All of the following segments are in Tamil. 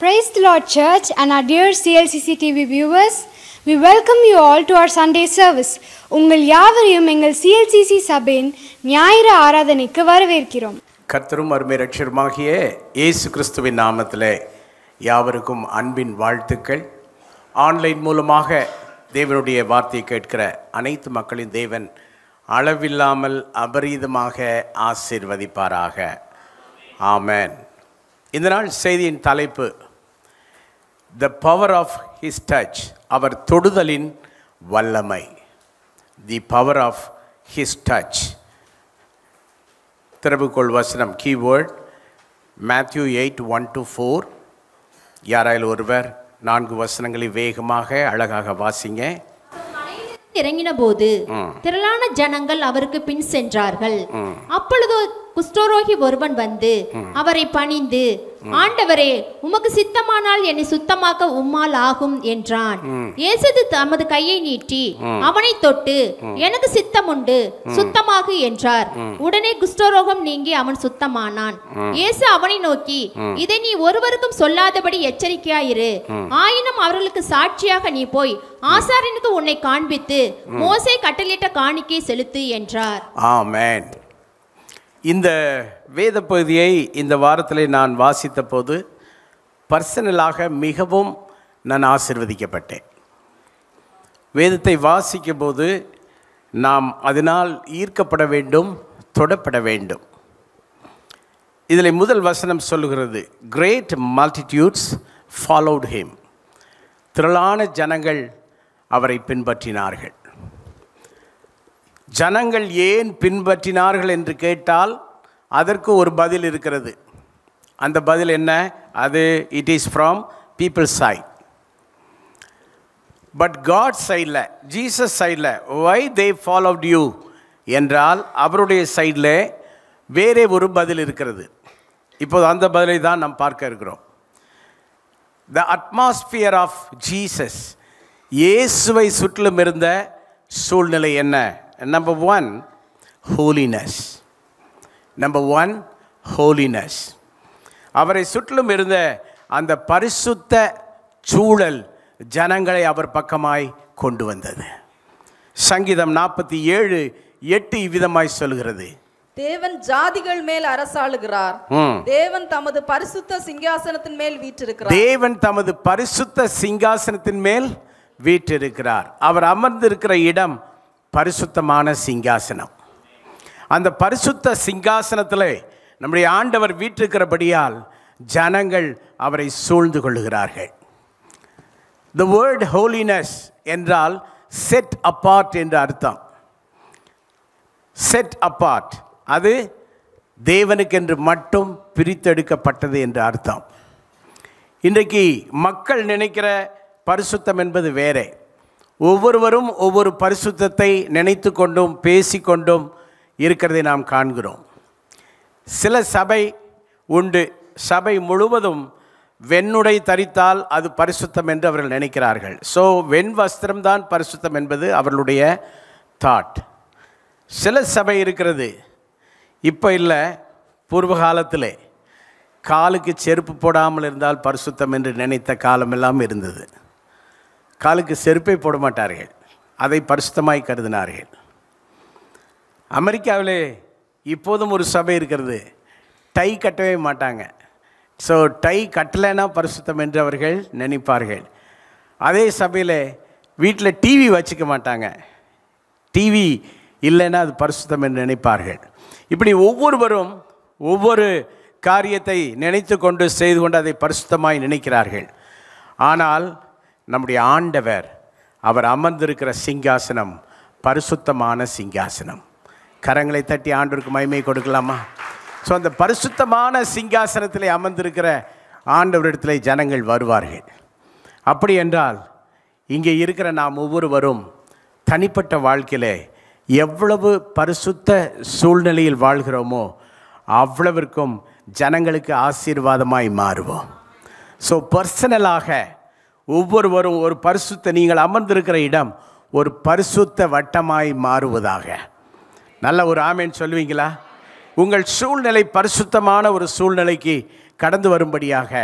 Praise the Lord, Church, and our dear CLCC TV viewers. We welcome you all to our Sunday service. உங்கள் யாவரையும் எங்கள் CLCC சபையின் ஞாயிறு ஆராதனைக்கு வரவேற்கிறோம் கர்த்தரும் அருமை ரட்சருமாகிய இயேசு கிறிஸ்துவின் நாமத்திலே யாவருக்கும் அன்பின் வாழ்த்துக்கள் ஆன்லைன் மூலமாக தேவனுடைய வார்த்தையை கேட்கிற அனைத்து மக்களின் தேவன் அளவில்லாமல் அபரீதமாக ஆசீர்வதிப்பாராக ஆமென் இந்த நாள் செய்தியின் தலைப்பு the power of his touch அவர் தொடுதலின் வல்லமை the power of his touch திறவுகோள் வசனம் keyword Matthew eight one to four யாராயில் ஒருவர் நான்கு வசனங்களை வேகமாக அழகாக வாசிங்க இறங்கின போது திரளான ஜனங்கள் அவருக்கு பின் சென்றார்கள் அப்பொழுது குஷ்டரோகி ஒருவன் வந்து அவரை பணிந்து ஆண்டவரே உமக்கு சித்தமானால் என்னை சுத்தமாக்க உம்மால் ஆகும் என்றான் இயேசு தமது கையை நீட்டி அவனை தொட்டு எனக்கு சித்தம் உண்டு சுத்தமாகு என்றார் உடனே குஷ்டரோகம் நீங்கி அவன் சுத்தமானான் இயேசு அவனை நோக்கி இதை நீ ஒருவருக்கும் சொல்லாதபடி எச்சரிக்கையாயிரு ஆயினும் அவர்களுக்கு சாட்சியாக நீ போய் ஆசாரியனுக்கு உன்னை காண்பித்து மோசே கட்டளிட்ட காணிக்கை செலுத்து என்றார் ஆமென் இந்த வேத பகுதியை இந்த வாரத்தில் நான் வாசித்த போது பர்சனலாக மிகவும் நான் ஆசிர்வதிக்கப்பட்டேன் வேதத்தை வாசிக்கும் போது நாம் அதனால் ஈர்க்கப்பட வேண்டும் தொடப்பட வேண்டும் இதில் முதல் வசனம் சொல்லுகிறது கிரேட் மல்டிடியூட்ஸ் ஃபாலோட் ஹிம் திரளான ஜனங்கள் அவரை பின்பற்றினார்கள் ஜனங்கள் ஏன் பின்பற்றினார்கள் என்று கேட்டால் அதற்கு ஒரு பதில் இருக்கிறது அந்த பதில் என்ன அது it is from people side but God சைடில் ஜீசஸ் சைடில் ஒய் தே ஃபாலோட் யூ என்றால் அவருடைய சைடில் வேறே ஒரு பதில் இருக்கிறது இப்போது அந்த பதிலை தான் நாம் பார்க்க இருக்கிறோம் த அட்மாஸ்பியர் ஆஃப் ஜீசஸ் இயேசுவை சுற்றிலும் இருந்த சூழ்நிலை என்ன number one holiness number one holiness அவரை சுற்றிலும் இருந்த அந்த பரிசுத்த சூழல் ஜனங்களை அவர் பக்கமாய் கொண்டு வந்தது சங்கீதம் நாற்பத்தி ஏழு எட்டு இவ்விதமாய் சொல்கிறது தேவன் ஜாதிகள் மேல் அரசாளுகிறார் ம். தேவன் தமது பரிசுத்த சிங்காசனத்தின் மேல் வீற்றிருக்கிறார் தேவன் தமது பரிசுத்த சிங்காசனத்தின் மேல் வீற்றிருக்கிறார் அவர் அமர்ந்திருக்கிற இடம் பரிசுத்தமான சிங்காசனம் அந்த பரிசுத்த சிங்காசனத்தில் நம்முடைய ஆண்டவர் வீற்றிருக்கிறபடியால் ஜனங்கள் அவரை சூழ்ந்து கொள்ளுகிறார்கள் த வேர்ட் ஹோலினஸ் என்றால் செட் அப்பார்ட் என்று அர்த்தம் செட் அப்பார்ட் அது தேவனுக்கென்று மட்டும் பிரித்தெடுக்கப்பட்டது என்று அர்த்தம் இன்றைக்கு மக்கள் நினைக்கிற பரிசுத்தம் என்பது வேறே ஒவ்வொருவரும் ஒவ்வொரு பரிசுத்தத்தை நினைத்து கொண்டும் பேசிக்கொண்டும் இருக்கிறதை நாம் காண்கிறோம் சில சபை உண்டு சபை முழுவதும் வெண்ணுடை தரித்தால் அது பரிசுத்தம் என்று அவர்கள் நினைக்கிறார்கள் ஸோ வெண் வஸ்திரம்தான் பரிசுத்தம் என்பது அவர்களுடைய தாட் சில சபை இருக்கிறது இப்போ இல்லை பூர்வ காலத்திலே காலுக்கு செருப்பு போடாமல் இருந்தால் பரிசுத்தம் என்று நினைத்த காலமெல்லாம் இருந்தது காலுக்கு செருப்பை போட மாட்டார்கள் அதை பரிசுத்தமாய் கருதினார்கள் அமெரிக்காவிலே இப்போதும் ஒரு சபை இருக்கிறது டை கட்டவே மாட்டாங்க ஸோ டை கட்டலைன்னா பரிசுத்தம் என்று அவர்கள் நினைப்பார்கள் அதே சபையில் வீட்டில் டிவி வச்சுக்க மாட்டாங்க டிவி இல்லைன்னா அது பரிசுத்தம் என்று நினைப்பார்கள் இப்படி ஒவ்வொருவரும் ஒவ்வொரு காரியத்தை நினைத்து கொண்டு செய்து கொண்டு அதை பரிசுத்தமாய் நினைக்கிறார்கள் ஆனால் நம்முடைய ஆண்டவர் அவர் அமர்ந்திருக்கிற சிங்காசனம் பரிசுத்தமான சிங்காசனம் கரங்களை தட்டி ஆண்டவருக்கு மகிமை கொடுக்கலாமா ஸோ அந்த பரிசுத்தமான சிங்காசனத்தில் அமர்ந்திருக்கிற ஆண்டவரிடத்தில் ஜனங்கள் வருவார்கள் அப்படி என்றால் இங்கே இருக்கிற நாம் ஒவ்வொருவரும் தனிப்பட்ட வாழ்க்கையில் எவ்வளவு பரிசுத்த சூழ்நிலையில் வாழ்கிறோமோ அவ்வளவிற்கும் ஜனங்களுக்கு ஆசீர்வாதமாய் மாறுவோம் ஸோ பர்சனலாக ஒவ்வொருவரும் ஒரு பரிசுத்த நீங்கள் அமர்ந்திருக்கிற இடம் ஒரு பரிசுத்த வட்டமாய் மாறுவதாக நல்ல ஒரு ஆமேன் சொல்லுவீங்களா உங்கள் சூழ்நிலை பரிசுத்தமான ஒரு சூழ்நிலைக்கு கடந்து வரும்படியாக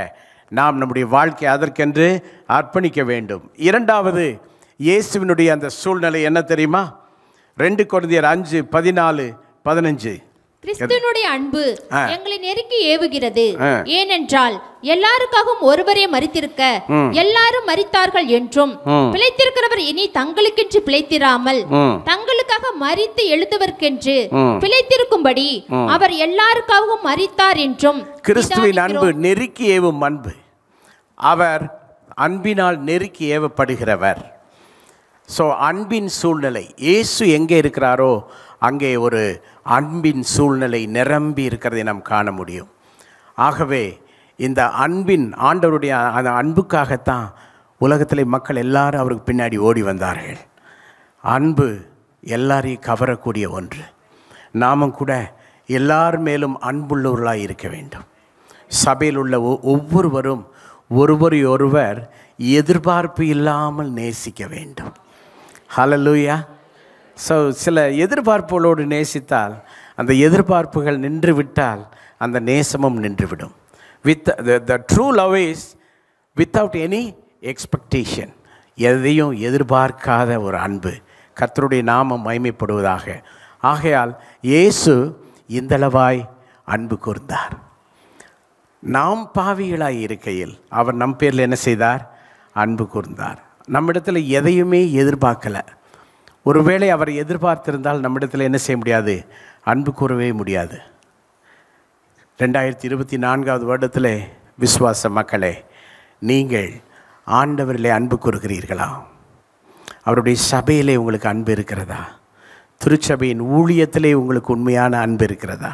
நாம் நம்முடைய வாழ்க்கையை அதற்கென்று அர்ப்பணிக்க வேண்டும் இரண்டாவது இயேசுவினுடைய அந்த சூழ்நிலை என்ன தெரியுமா ரெண்டு குழந்தையர் அஞ்சு பதினாலு பதினஞ்சு கிறிஸ்துவனுடைய அன்பு ஆ. எங்களை நெருக்கி ஏவுகிறது ஆ. ஏனென்றால் எல்லாருக்காகவும் ஒருவரே மரித்திருக்க எல்லாரும் மரித்தார்கள் என்றும் பிழைத்திருக்கிறவர் இனி தங்களுக்கென்று பிழைத்திராமல் தங்களுக்காக மரித்து எழுதுவர்க்கென்று பிழைத்திருக்கும்படி அவர் எல்லாருக்காகவும் மரித்தார் என்றும் கிறிஸ்துவின் அன்பு நிதானிக்கிறோம். நெருக்கி ஏவும் அன்பு அவர் அன்பினால் நெருக்கி ஏவப்படுகிறவர் ஸோ அன்பின் சூழ்நிலை இயேசு எங்கே இருக்கிறாரோ அங்கே ஒரு அன்பின் சூழ்நிலை நிரம்பி இருக்கிறதை நாம் காண முடியும் ஆகவே இந்த அன்பின் ஆண்டவருடைய அந்த அன்புக்காகத்தான் உலகத்திலே மக்கள் எல்லாரும் அவருக்கு பின்னாடி ஓடி வந்தார்கள் அன்பு எல்லாரையும் கவரக்கூடிய ஒன்று நாமும் கூட எல்லார் மேலும் அன்புள்ளவர்களாக இருக்க வேண்டும் சபையில் உள்ள ஒ- ஒவ்வொருவரும் ஒருவரை ஒருவர் எதிர்பார்ப்பு இல்லாமல் நேசிக்க வேண்டும் ஹalleluya ஸோ சில எதிர்பார்ப்புகளோடு நேசித்தால் அந்த எதிர்பார்ப்புகள் நின்று விட்டால் அந்த நேசமும் நின்றுவிடும் with the true love is without any expectation எதையும் எதிர்பார்க்காத ஒரு அன்பு கர்த்தருடைய நாமம் மைமைப்படுவதாக ஆகையால் இயேசு இந்தளவாய் அன்பு கூர்ந்தார் நாம் பாவிகளாய் இருக்கையில் அவர் நம் பேரில் என்ன செய்தார் அன்பு கூர்ந்தார் நம்மிடத்தில் எதையுமே எதிர்பார்க்கல ஒருவேளை அவர் எதிர்பார்த்திருந்தால் நம்மிடத்தில் என்ன செய்ய முடியாது அன்பு கூறவே முடியாது ரெண்டாயிரத்தி இருபத்தி நான்காவது வருடத்தில் விசுவாச மக்களே நீங்கள் ஆண்டவரிலே அன்பு கூறுகிறீர்களா அவருடைய சபையிலே உங்களுக்கு அன்பு இருக்கிறதா திருச்சபையின் ஊழியத்திலே உங்களுக்கு உண்மையான அன்பு இருக்கிறதா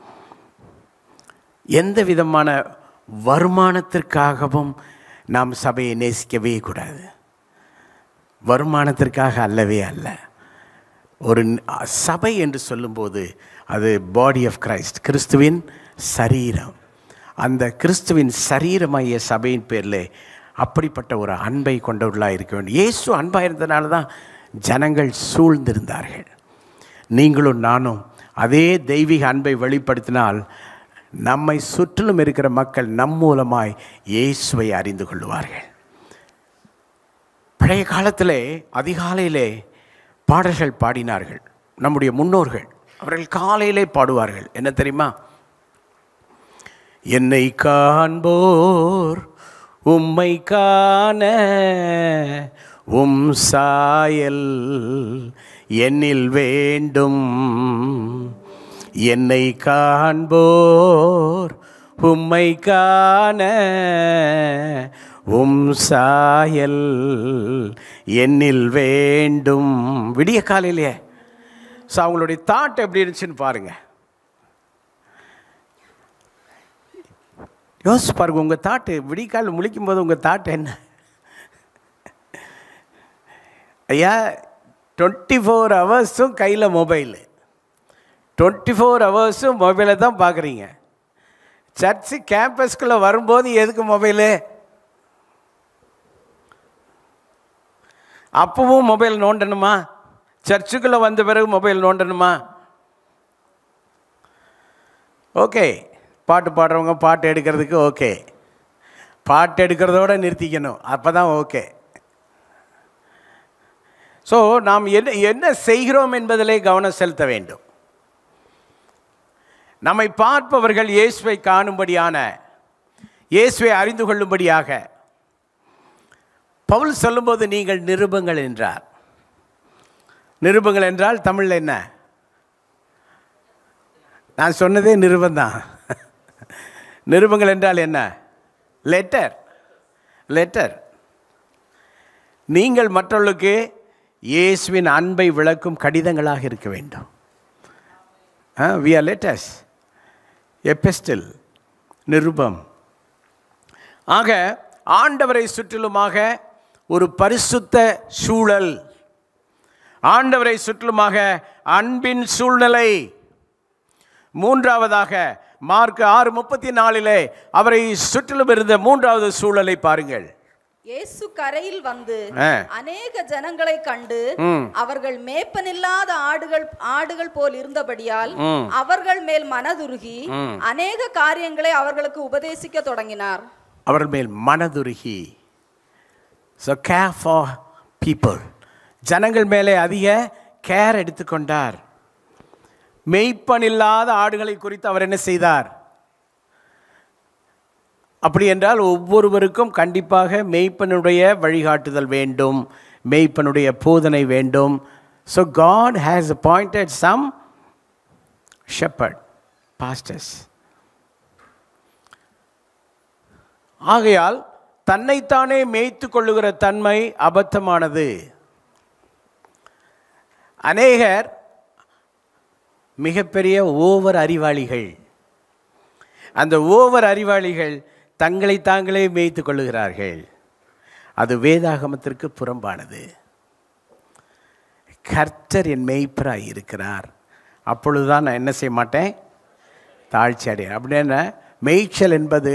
எந்த விதமான வருமானத்திற்காகவும் நாம் சபையை நேசிக்கவே கூடாது வருமானத்திற்காக அல்லவே அல்ல ஒரு ந- சபை என்று சொல்லும்போது அது பாடி ஆஃப் கிரைஸ்ட் கிறிஸ்துவின் சரீரம் அந்த கிறிஸ்துவின் சரீரமாகிய சபையின் பேரில் அப்படிப்பட்ட ஒரு அன்பை கொண்டவர்களாக இருக்க வேண்டும் இயேசு அன்பாக இருந்தனால தான் ஜனங்கள் சூழ்ந்திருந்தார்கள் நீங்களும் நானும் அதே தெய்வீக அன்பை வெளிப்படுத்தினால் நம்மை சுற்றிலும் இருக்கிற மக்கள் நம் மூலமாய் இயேசுவை அறிந்து கொள்வார்கள் பழைய காலத்திலே அதிகாலையிலே பாடல்கள் பாடினார்கள் நம்முடைய முன்னோர்கள் அவர்கள் காலையிலே பாடுவார்கள் என்ன தெரியுமா என்னை காண்போர் உம்மை காண உம் சாயல் என்னில் வேண்டும் என்னை காண்போர் உம்மை காண உம் சாயல் என்னில் வேண்டும் விடிய காலையிலே ஸோ அவங்களுடைய தாட் எப்படி இருந்துச்சுன்னு பாருங்க யோசிச்சு பாருங்க உங்கள் தாட்டு விடிக்கால் முழிக்கும் போது உங்கள் தாட் என்ன ஐயா டுவெண்ட்டி ஃபோர் ஹவர்ஸும் கையில் மொபைலு டுவெண்ட்டி ஃபோர் ஹவர்ஸும் மொபைலை தான் பார்க்குறீங்க சர்ச்சு கேம்பஸ்குள்ளே வரும்போது எதுக்கு மொபைலு அப்பவும் மொபைல் நோண்டணுமா சர்ச்சுக்குள்ளே வந்த பிறகு மொபைல் நோண்டணுமா ஓகே பாட்டு பாடுறவங்க பாட்டு எடுக்கிறதுக்கு ஓகே பாட்டு எடுக்கிறதோட நிறுத்திக்கணும் அப்போ தான் ஓகே ஸோ நாம் என்ன என்ன செய்கிறோம் என்பதிலே கவனம் செலுத்த வேண்டும் நம்மை பார்ப்பவர்கள் இயேசுவை காணும்படியான இயேசுவை அறிந்து கொள்ளும்படியாக பவுல் சொல்லும்போது நீங்கள் நிருபங்கள் என்றார் நிருபங்கள் என்றால் தமிழில் என்ன நான் சொன்னதே நிருபந்தான் நிருபங்கள் என்றால் என்ன லெட்டர் லெட்டர் நீங்கள் மற்றவர்களுக்கு இயேசுவின் அன்பை விளக்கும் கடிதங்களாக இருக்க வேண்டும் வி ஆர் லெட்டர்ஸ் எபெஸ்டில் நிருபம் ஆக ஆண்டவரை சுற்றிலுமாக ஒரு பரிசுத்த சூழல் ஆண்டவரை சுற்றிலுமாக அன்பின் சூழ்நிலை மூன்றாவதாக மார்க் ஆறு முப்பத்தி நாலிலே அவரை சுற்றிலும் இருந்த மூன்றாவது சூழலை பாருங்கள் இயேசு கரையில் வந்து ஆ. அநேக ஜனங்களை கண்டு அவர்கள் மேப்பனில்லாத ஆடுகள் ஆடுகள் போல் இருந்தபடியால் அவர்கள் மேல் மனதுருகி அநேக காரியங்களை அவர்களுக்கு உபதேசிக்க தொடங்கினார் அவர்கள் மேல் மனதுருகி ஸோ கேர் ஃபார் பீப்புள் ஜனங்கள் மேலே அதிக கேர் எடுத்துக்கொண்டார் மெய்ப்பன் இல்லாத ஆடுகளை குறித்து அவர் என்ன செய்தார் அப்படி என்றால் ஒவ்வொருவருக்கும் கண்டிப்பாக மெய்ப்பனுடைய வழிகாட்டுதல் வேண்டும் மெய்ப்பனுடைய போதனை வேண்டும் so God has appointed some shepherd pastors ஆகையால் தன்னைத்தானே மேய்த்து கொள்ளுகிற தன்மை அபத்தமானது அநேகர் மிகப்பெரிய ஓவர் அறிவாளிகள் அந்த ஓவர் அறிவாளிகள் தங்களை தாங்களே மேய்த்து கொள்ளுகிறார்கள் அது வேதாகமத்திற்கு புறம்பானது கர்த்தர் என் மெய்ப்பராய் இருக்கிறார் அப்பொழுதுதான் நான் என்ன செய்ய மாட்டேன் தாழ்ச்சி அடையேன் அப்படின்னா மேய்ச்சல் என்பது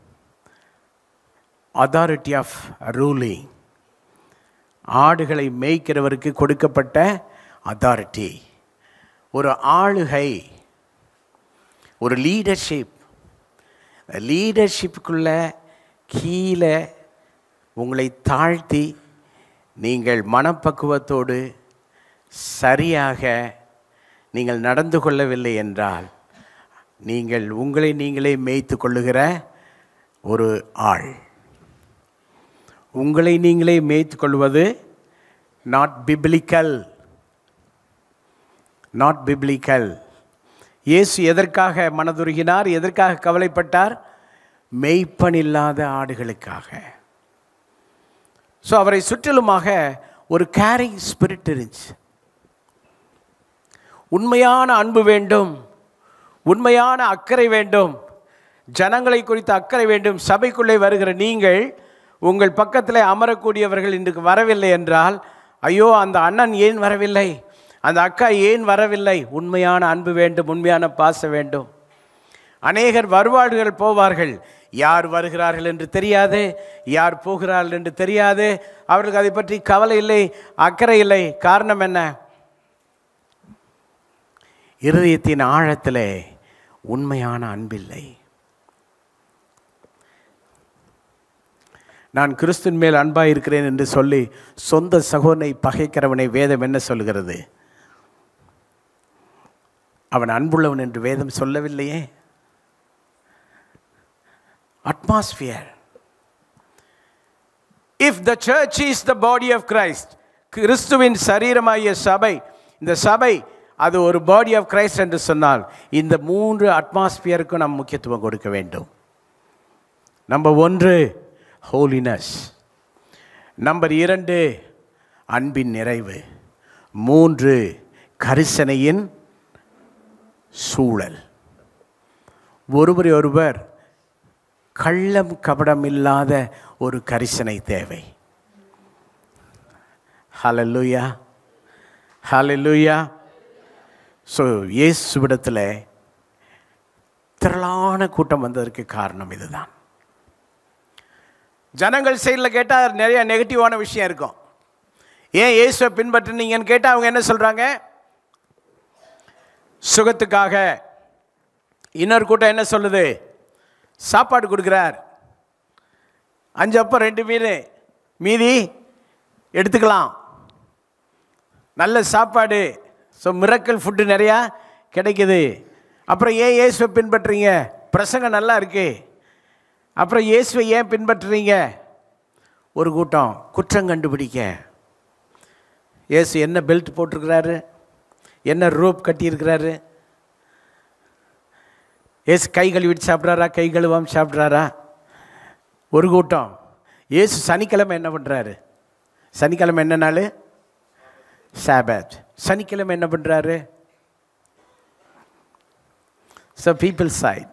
அதாரிட்டி ஆஃப் ரூலிங் ஆடுகளை மேய்க்கிறவருக்கு கொடுக்கப்பட்ட அதாரிட்டி ஒரு ஆளுகை ஒரு லீடர்ஷிப் லீடர்ஷிப்புக்குள்ள கீழே உங்களை தாழ்த்தி நீங்கள் மனப்பக்குவத்தோடு சரியாக நீங்கள் நடந்து கொள்ளவில்லை என்றால் நீங்கள் உங்களை நீங்களே மேய்த்து கொள்ளுகிற ஒரு ஆள் உங்களை நீங்களே மேய்த்து கொள்வது நாட் பிப்ளிக்கல் நாட் பிப்ளிக்கல் இயேசு எதற்காக மனதுருகினார் எதற்காக கவலைப்பட்டார் மெய்ப்பன் இல்லாத ஆடுகளுக்காக ஸோ அவரை சுற்றிலுமாக ஒரு கேரிங் ஸ்பிரிட் இருந்துச்சு உண்மையான அன்பு வேண்டும் உண்மையான அக்கறை வேண்டும் ஜனங்களை குறித்த அக்கறை வேண்டும் சபைக்குள்ளே வருகிற நீங்கள் உங்கள் பக்கத்தில் அமரக்கூடியவர்கள் இன்றைக்கு வரவில்லை என்றால் ஐயோ அந்த அண்ணன் ஏன் வரவில்லை அந்த அக்கா ஏன் வரவில்லை உண்மையான அன்பு வேண்டும் உண்மையான பாசம் வேண்டும் அநேகர் வருவார்கள் போவார்கள் யார் வருகிறார்கள் என்று தெரியாது யார் போகிறார்கள் என்று தெரியாது அவர்களுக்கு அதை பற்றி கவலை இல்லை அக்கறை இல்லை காரணம் என்ன இருதயத்தின் ஆழத்திலே உண்மையான அன்பில்லை நான் கிறிஸ்துவின் மேல் அன்பாக இருக்கிறேன் என்று சொல்லி சொந்த சகோதரனை பகைக்கிறவனை வேதம் என்ன சொல்கிறது அவன் அன்புள்ளவன் என்று வேதம் சொல்லவில்லையே atmosphere if the church is the body of Christ கிறிஸ்துவின் சரீரமாகிய சபை இந்த சபை அது ஒரு பாடி ஆஃப் கிரைஸ்ட் என்று சொன்னால் இந்த மூன்று அட்மாஸ்பியருக்கும் நாம் முக்கியத்துவம் கொடுக்க வேண்டும் நம்பர் ஒன்று ஹோலினஸ் நம்பர் இரண்டு அன்பின் நிறைவு மூன்று கரிசனையின் சூழல் ஒருவரை ஒருவர் கள்ளம் கபடம் இல்லாத ஒரு கரிசனை தேவை ஹalleluya ஹalleluya ஸோ இயேசுவிடத்தில் திரளான கூட்டம் வந்ததற்கு காரணம் இதுதான் ஜனங்கள் சைடில் கேட்டால் நிறைய நெகட்டிவான விஷயம் இருக்கும் ஏன் இயேசுவை பின்பற்றுனீங்கன்னு கேட்டால் அவங்க என்ன சொல்கிறாங்க சுகத்துக்காக இன்னொரு கூட்டம் என்ன சொல்லுது சாப்பாடு கொடுக்குறார் அஞ்சு அப்பம் ரெண்டு மீன் மீதி எடுத்துக்கலாம் நல்ல சாப்பாடு ஸோ மிரக்கல் ஃபுட்டு நிறையா கிடைக்குது அப்புறம் ஏன் இயேசுவை பின்பற்றுறீங்க பிரசங்கம் நல்லா இருக்கு அப்புறம் இயேசுவை ஏன் பின்பற்றுறீங்க ஒரு கூட்டம் குற்றம் கண்டுபிடிக்க இயேசு என்ன பெல்ட் போட்டிருக்கிறாரு என்ன ரோப் கட்டியிருக்கிறாரு ஏசு கை கழுவிட்டு சாப்பிட்றாரா கை கழுவாமல் சாப்பிட்றாரா ஒரு கூட்டம் ஏசு சனிக்கிழமை என்ன பண்ணுறாரு சனிக்கிழமை என்ன நாள் சாபத் சனிக்கிழமை என்ன பண்ணுறாரு ஸோ பீப்புள் சைட்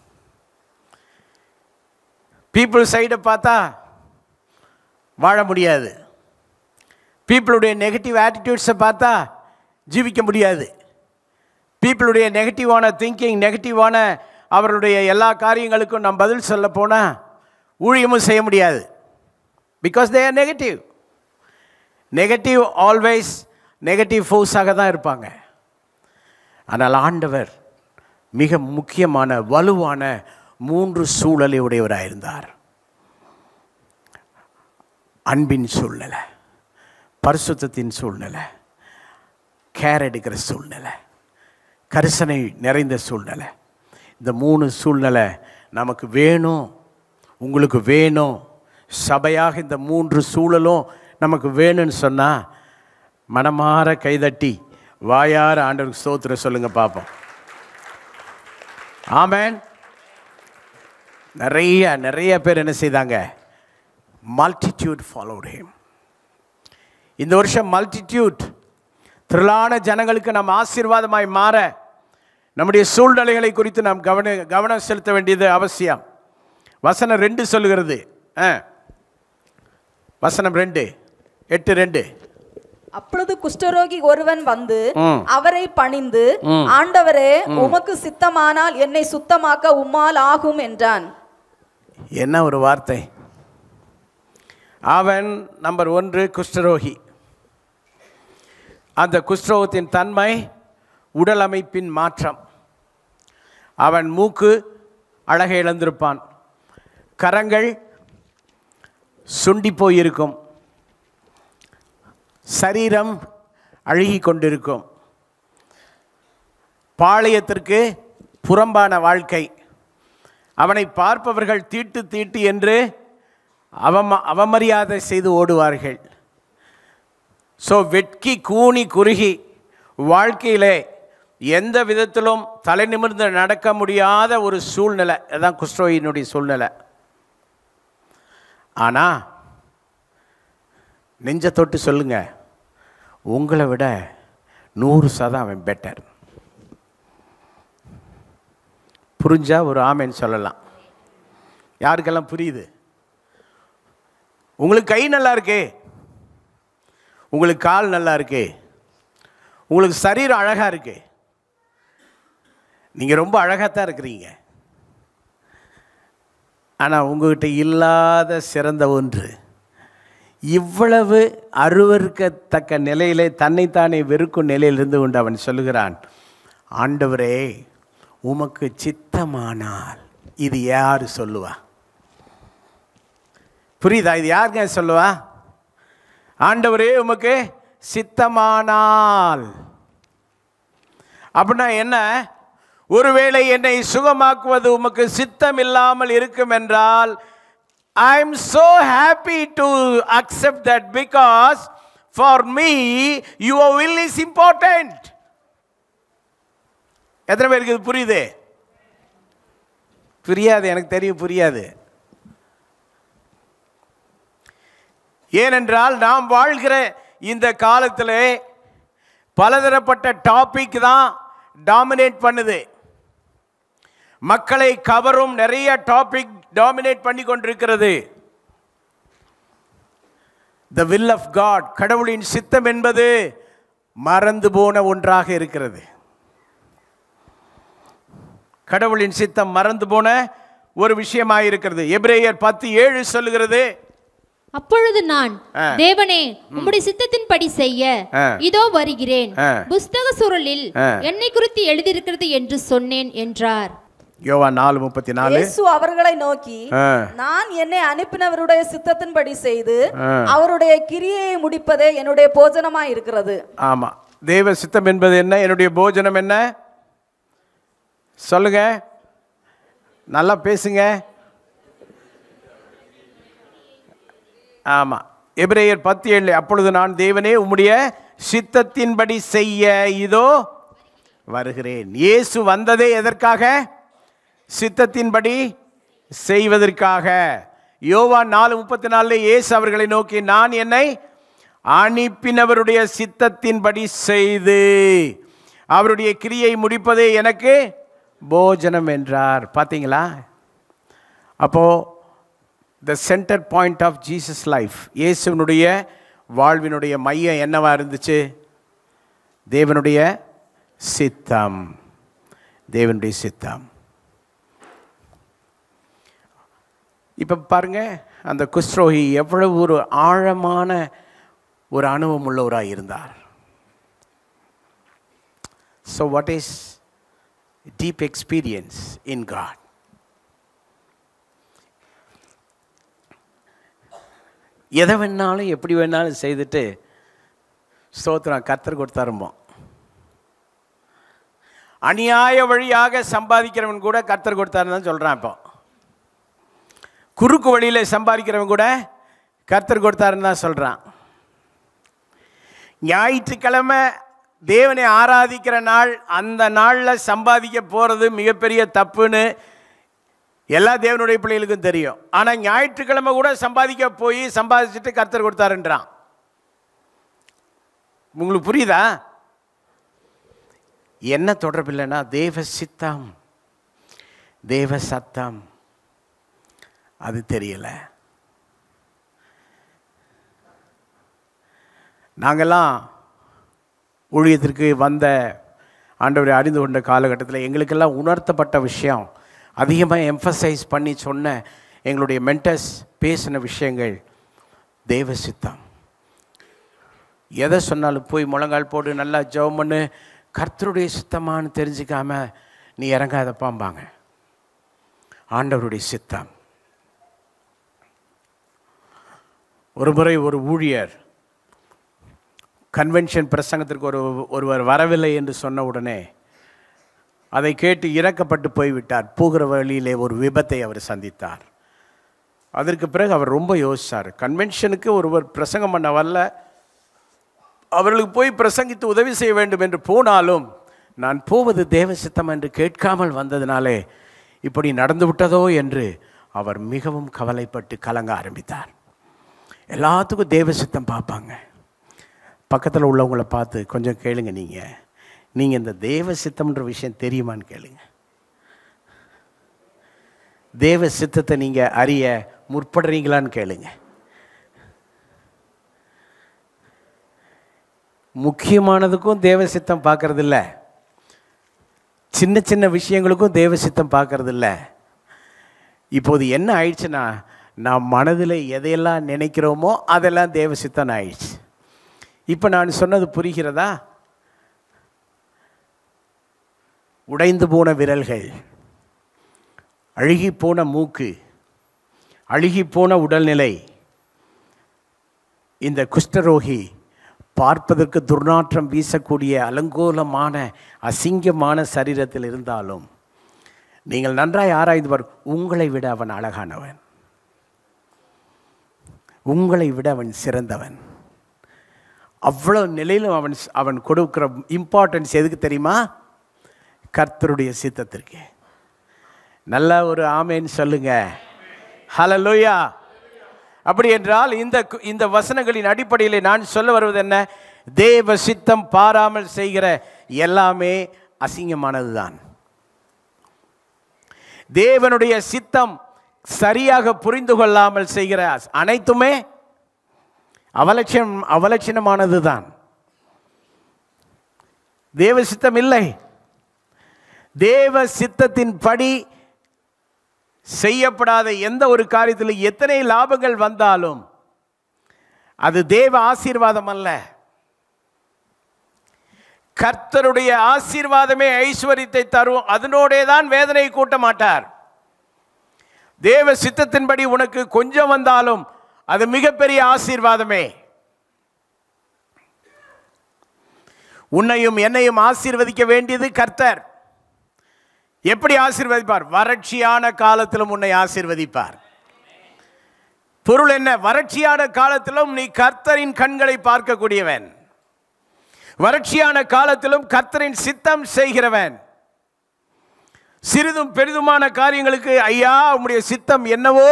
பீப்புள் சைடை பார்த்தா வாழ முடியாது பீப்புளுடைய நெகட்டிவ் ஆட்டிடியூட்ஸை பார்த்தா ஜீவிக்க முடியாது பீப்புளுடைய நெகட்டிவான திங்கிங் நெகட்டிவான அவர்களுடைய எல்லா காரியங்களுக்கும் நாம் பதில் சொல்ல போனால் ஊழியமும் செய்ய முடியாது because they are negative negative always negative ஃபோர்ஸாக தான் இருப்பாங்க ஆனால் ஆண்டவர் மிக முக்கியமான வலுவான மூன்று சூழலை உடையவராக இருந்தார் அன்பின் சூழ்நிலை பரிசுத்தத்தின் சூழ்நிலை கேர் எடுக்கிற சூழ்நிலை கரிசனை நிறைந்த சூழ்நிலை இந்த மூணு சூழ்நிலை நமக்கு வேணும் உங்களுக்கு வேணும் சபையாக இந்த மூன்று சூழலும் நமக்கு வேணும்னு சொன்னால் மனமாற கைதட்டி வாயார ஆண்டவருக்கு ஸ்தோத்திரம் சொல்லுங்க பார்ப்போம் ஆமென் நிறைய நிறைய பேர் என்ன செய்தாங்க மல்டிடியூட் ஃபாலோட் him இந்த வருஷம் மல்டிடியூட் திரளான ஜனங்களுக்கு நாம் ஆசீர்வாதமாய் மாற நம்முடைய சூழ்நிலைகளை குறித்து நாம் கவன கவனம் செலுத்த வேண்டியது அவசியம் வசனம் ரெண்டு சொல்லுகிறது ஆ வசனம் ரெண்டு எட்டு ரெண்டு அப்பொழுது குஷ்டரோகி ஒருவன் வந்து ம். அவரை பணிந்து ஆண்டவரே உமக்கு சித்தமானால் என்னை சுத்தமாக்க உம்மால் ஆகும் என்றான் என்ன ஒரு வார்த்தை அவன் நம்பர் ஒன்று குஷ்டரோகி அந்த குஷ்டரோகத்தின் தன்மை உடல் அமைப்பின் மாற்றம் அவன் மூக்கு அழகை இழந்திருப்பான் கரங்கள் சுண்டி போயிருக்கும் சரீரம் அழுகி கொண்டிருக்கும் பாளையத்திற்கு புறம்பான வாழ்க்கை அவனை பார்ப்பவர்கள் தீட்டு தீட்டு என்று அவம அவமரியாதை செய்து ஓடுவார்கள் ஸோ வெட்கி கூனி குறுகி வாழ்க்கையிலே எந்த விதத்திலும் தலை நிமிர்ந்து நடக்க முடியாத ஒரு சூழ்நிலை அதான் குஷ்டரோகியினுடைய சூழ்நிலை ஆனால் நெஞ்ச தொட்டு சொல்லுங்க உங்களை விட நூறு சதம் அவன் பெட்டர் புரிஞ்சா ஒரு ஆமைன்னு சொல்லலாம் யாருக்கெல்லாம் புரியுது உங்களுக்கு கை நல்லா இருக்கே உங்களுக்கு கால் நல்லா இருக்கே உங்களுக்கு சரீரம் அழகாக இருக்கு நீங்கள் ரொம்ப அழகாக இருக்கிறீங்க ஆனால் உங்ககிட்ட இல்லாத சிறந்த ஒன்று இவ்வளவு அருவருக்கத்தக்க நிலையிலே தன்னைத்தானே வெறுக்கும் நிலையிலிருந்து கொண்டு அவன் சொல்லுகிறான் ஆண்டவரே உமக்கு சித்தமானால் இது யார் சொல்லுவா புரியுதா இது யாருங்க சொல்லுவா ஆண்டவரே உமக்கு சித்தமானால் அப்படின்னா என்ன ஒருவேளை என்னை சுகமாக்குவது உமக்கு சித்தம் இல்லாமல் இருக்கும் என்றால் I am so happy to accept that because for me your will is important எத்தனை பேருக்கு இது புரியுது புரியாது எனக்கு தெரியும் புரியாது ஏனென்றால் நாம் வாழ்கிற இந்த காலத்தில் பலதரப்பட்ட டாபிக் தான் டாமினேட் பண்ணுது மக்களை கவரும் நிறைய டாபிக் டாமினேட் பண்ணி கொண்டிருக்கிறது த வில் ஆஃப் காட் கடவுளின் சித்தம் என்பது மறந்து போன ஒன்றாக இருக்கிறது கடவுளின் சித்தம் மறந்து போன ஒரு விஷயமாக இருக்கிறது எபிரேயர் பத்து ஏழு சொல்லுகிறது அப்பொழுது நான் ஆ. தேவனே உம்முடைய சித்தத்தின்படி செய்ய ஆ. இதோ வருகிறேன் ஆ. புஸ்தக சுருளில் ஆ. என்னை குறித்து எழுதியிருக்கிறது என்று சொன்னேன் என்றார் யோவா நாலு முப்பத்தி நாலு இயேசு அவர்களை நோக்கி ஆ. நான் என்னை அனுப்பினவருடைய சித்தத்தின்படி செய்து ஆ. அவருடைய கிரியையை முடிப்பதே என்னுடைய போஜனமாய் இருக்கிறது ஆமாம் தேவ சித்தம் என்பது என்ன என்னுடைய போஜனம் என்ன சொல்லுங்க நல்லா பேசுங்க ஆமாம் எபிரேயர் பத்து ஏழு அப்பொழுது நான் தேவனே உம்முடைய சித்தத்தின்படி செய்ய இதோ வருகிறேன் இயேசு வந்ததே எதற்காக சித்தத்தின்படி செய்வதற்காக யோவான் நாலு முப்பத்தி நாலுல இயேசு அவர்களை நோக்கி நான் என்னை அனுப்பினவருடைய சித்தத்தின்படி செய்து அவருடைய கிரியை முடிப்பதே எனக்கு போஜனம் என்றார் பார்த்தீங்களா அப்போ the centre point of Jesus life இயேசுவினுடைய வாழ்வினுடைய மையம் என்னவா இருந்துச்சு தேவனுடைய சித்தம் தேவனுடைய சித்தம் இப்போ பாருங்க அந்த குஸ்ரோகி எவ்வளவு ஒரு ஆழமான ஒரு அனுபவம் உள்ளவராக இருந்தார் so what is deep experience in God எதை வேணாலும் எப்படி வேணாலும் செய்துட்டு ஸ்தோத்திரம் கர்த்தர் கொடுத்தாரும்போம் அநியாய வழியாக சம்பாதிக்கிறவன் கூட கர்த்தர் கொடுத்தாருன்னு தான் சொல்கிறான் இப்போ குறுக்கு வழியில் சம்பாதிக்கிறவன் கூட கர்த்தர் கொடுத்தாருன்னு தான் சொல்கிறான் ஞாயிற்றுக்கிழமை தேவனை ஆராதிக்கிற நாள் அந்த நாளில் சம்பாதிக்க போகிறது மிகப்பெரிய தப்புன்னு எல்லா தேவனுடைய பிள்ளைகளுக்கும் தெரியும் ஆனால் ஞாயிற்றுக்கிழமை கூட சம்பாதிக்க போய் சம்பாதிச்சுட்டு கர்த்தர் கொடுத்தாருன்றான் உங்களுக்கு புரியுதா என்ன தொடர்பு இல்லைன்னா தேவ சித்தம் தேவ சத்தம் அது தெரியல நாங்கெல்லாம் ஊழியத்திற்கு வந்த ஆண்டவரை அறிந்து கொண்ட காலகட்டத்தில் எங்களுக்கெல்லாம் உணர்த்தப்பட்ட விஷயம் அதிகமாக எம்ஃபசைஸ் பண்ணி சொன்ன எங்களுடைய மென்டர்ஸ் பேசின விஷயங்கள் தேவ சித்தம் எதை சொன்னாலும் போய் முழங்கால் போடு நல்லா ஜெபம் பண்ணு கர்த்தருடைய சித்தமான்னு தெரிஞ்சுக்காம நீ இறங்காதப்பாம்பாங்க ஆண்டவருடைய சித்தம் ஒரு முறை ஒரு ஊழியர் கன்வென்ஷன் பிரசங்கத்திற்கு ஒரு ஒருவர் வரவில்லை என்று சொன்ன உடனே அதை கேட்டு இறக்கப்பட்டு போய்விட்டார் போகிற வழியிலே ஒரு விபத்தை அவர் சந்தித்தார் அதற்கு பிறகு அவர் ரொம்ப யோசிச்சார் கன்வென்ஷனுக்கு ஒருவர் பிரசங்கம் பண்ண வரல அவர்களுக்கு போய் பிரசங்கித்து உதவி செய்ய வேண்டும் என்று போனாலும் நான் போவது தேவ சித்தம் என்று கேட்காமல் வந்ததினாலே இப்படி நடந்து விட்டதோ என்று அவர் மிகவும் கவலைப்பட்டு கலங்க ஆரம்பித்தார் எல்லாத்துக்கும் தேவ சித்தம் பார்ப்பாங்க பக்கத்தில் உள்ளவங்களை பார்த்து கொஞ்சம் கேளுங்க நீங்கள் நீங்கள் இந்த தேவ சித்தம்ன்ற விஷயம் தெரியுமான்னு கேளுங்க தேவ சித்தத்தை நீங்கள் அறிய முற்படுறீங்களான்னு கேளுங்க முக்கியமானதுக்கும் தேவ சித்தம் பார்க்கறதில்ல சின்ன சின்ன விஷயங்களுக்கும் தேவ சித்தம் பார்க்கறதில்ல இப்போது என்ன ஆயிடுச்சுன்னா நாம் மனதில் எதையெல்லாம் நினைக்கிறோமோ அதெல்லாம் தேவ சித்தம் ஆயிடுச்சு இப்போ நான் சொன்னது புரிகிறதா உடைந்து போன விரல்கள் அழுகி போன மூக்கு அழுகி போன உடல்நிலை இந்த குஷ்டரோகி பார்ப்பதற்கு துர்நாற்றம் வீசக்கூடிய அலங்கோலமான அசிங்கமான சரீரத்தில் இருந்தாலும் நீங்கள் நன்றாய் ஆராய்ந்து பார் உங்களை விட அவன் அழகானவன் உங்களை விட அவன் சிறந்தவன் அவ்வளோ நிலையிலும் அவன் அவன் கொடுக்கிற இம்பார்ட்டன்ஸ் எதுக்கு தெரியுமா கர்த்தருடைய சித்தத்திற்கு நல்ல ஒரு ஆமேன்னு சொல்லுங்க ஹலலோயா அப்படி என்றால் இந்த கு- இந்த வசனங்களின் அடிப்படையில் நான் சொல்ல வருவது என்ன தேவ சித்தம் பாராமல் செய்கிற எல்லாமே அசிங்கமானதுதான் தேவனுடைய சித்தம் சரியாக புரிந்து கொள்ளாமல் செய்கிற அனைத்துமே அவலட்சணம் அவலட்சணமானது தான் தேவ சித்தம் இல்லை தேவ சித்தத்தின்படி செய்யப்படாத எந்த ஒரு காரியத்தில் எத்தனை லாபங்கள் வந்தாலும் அது தேவ ஆசீர்வாதம் அல்ல கர்த்தருடைய ஆசீர்வாதமே ஐஸ்வர்யத்தை தரும் அதனோடே தான் வேதனை கூட்ட மாட்டார் தேவ சித்தத்தின்படி உனக்கு கொஞ்சம் வந்தாலும் அது மிகப்பெரிய ஆசீர்வாதமே உன்னையும் என்னையும் ஆசீர்வதிக்க வேண்டியது கர்த்தர் எப்படி ஆசீர்வதிப்பார் வறட்சியான காலத்திலும் உன்னை ஆசீர்வதிப்பார் பொருள் என்ன வறட்சியான காலத்திலும் நீ கர்த்தரின் கண்களை பார்க்கக்கூடியவன் வறட்சியான காலத்திலும் கர்த்தரின் சித்தம் செய்கிறவன் சிறிதும் பெரிதுமான காரியங்களுக்கு ஐயா உம்முடைய சித்தம் என்னவோ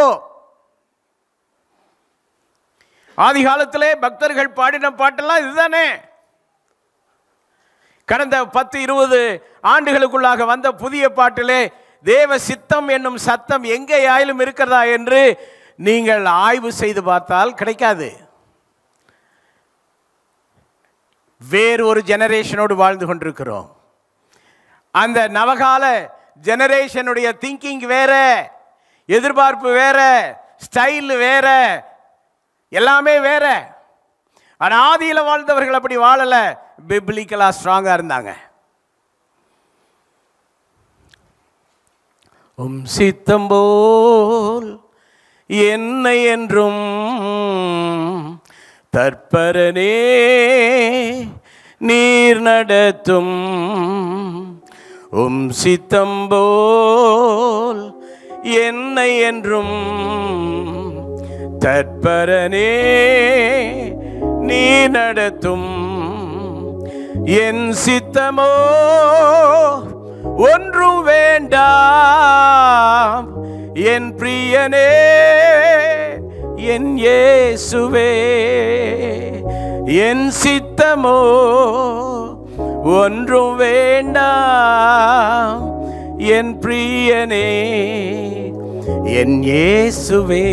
ஆதி காலத்திலே பக்தர்கள் பாடின பாட்டெல்லாம் இதுதானே கடந்த பத்து இருபது ஆண்டுகளுக்குள்ளாக வந்த புதிய பாட்டிலே தேவ சித்தம் என்னும் சத்தம் எங்கே ஆயிலும் இருக்கிறதா என்று நீங்கள் ஆய்வு செய்து பார்த்தால் கிடைக்காது வேறு ஒரு ஜெனரேஷனோடு வாழ்ந்து கொண்டிருக்கிறோம் அந்த நவகால ஜெனரேஷனுடைய திங்கிங் வேற எதிர்பார்ப்பு வேற ஸ்டைல் வேற எல்லாமே வேற ஆனால் ஆதியில் வாழ்ந்தவர்கள் அப்படி வாழல பிப்ளிக்கலாக ஸ்ட்ராங்காக இருந்தாங்க உம் சித்தம் போல் என்னை என்றும் தற்பரனே நீர் நடத்தும் உம் சித்தம்போல் என்னை என்றும் தற்பரனே நீ நடத்தும் என் சித்தமோ ஒன்றும் வேண்டாம் என் பிரியனே என் இயேசுவே என் சித்தமோ ஒன்றும் வேண்டாம் என் பிரியனே என் இயேசுவே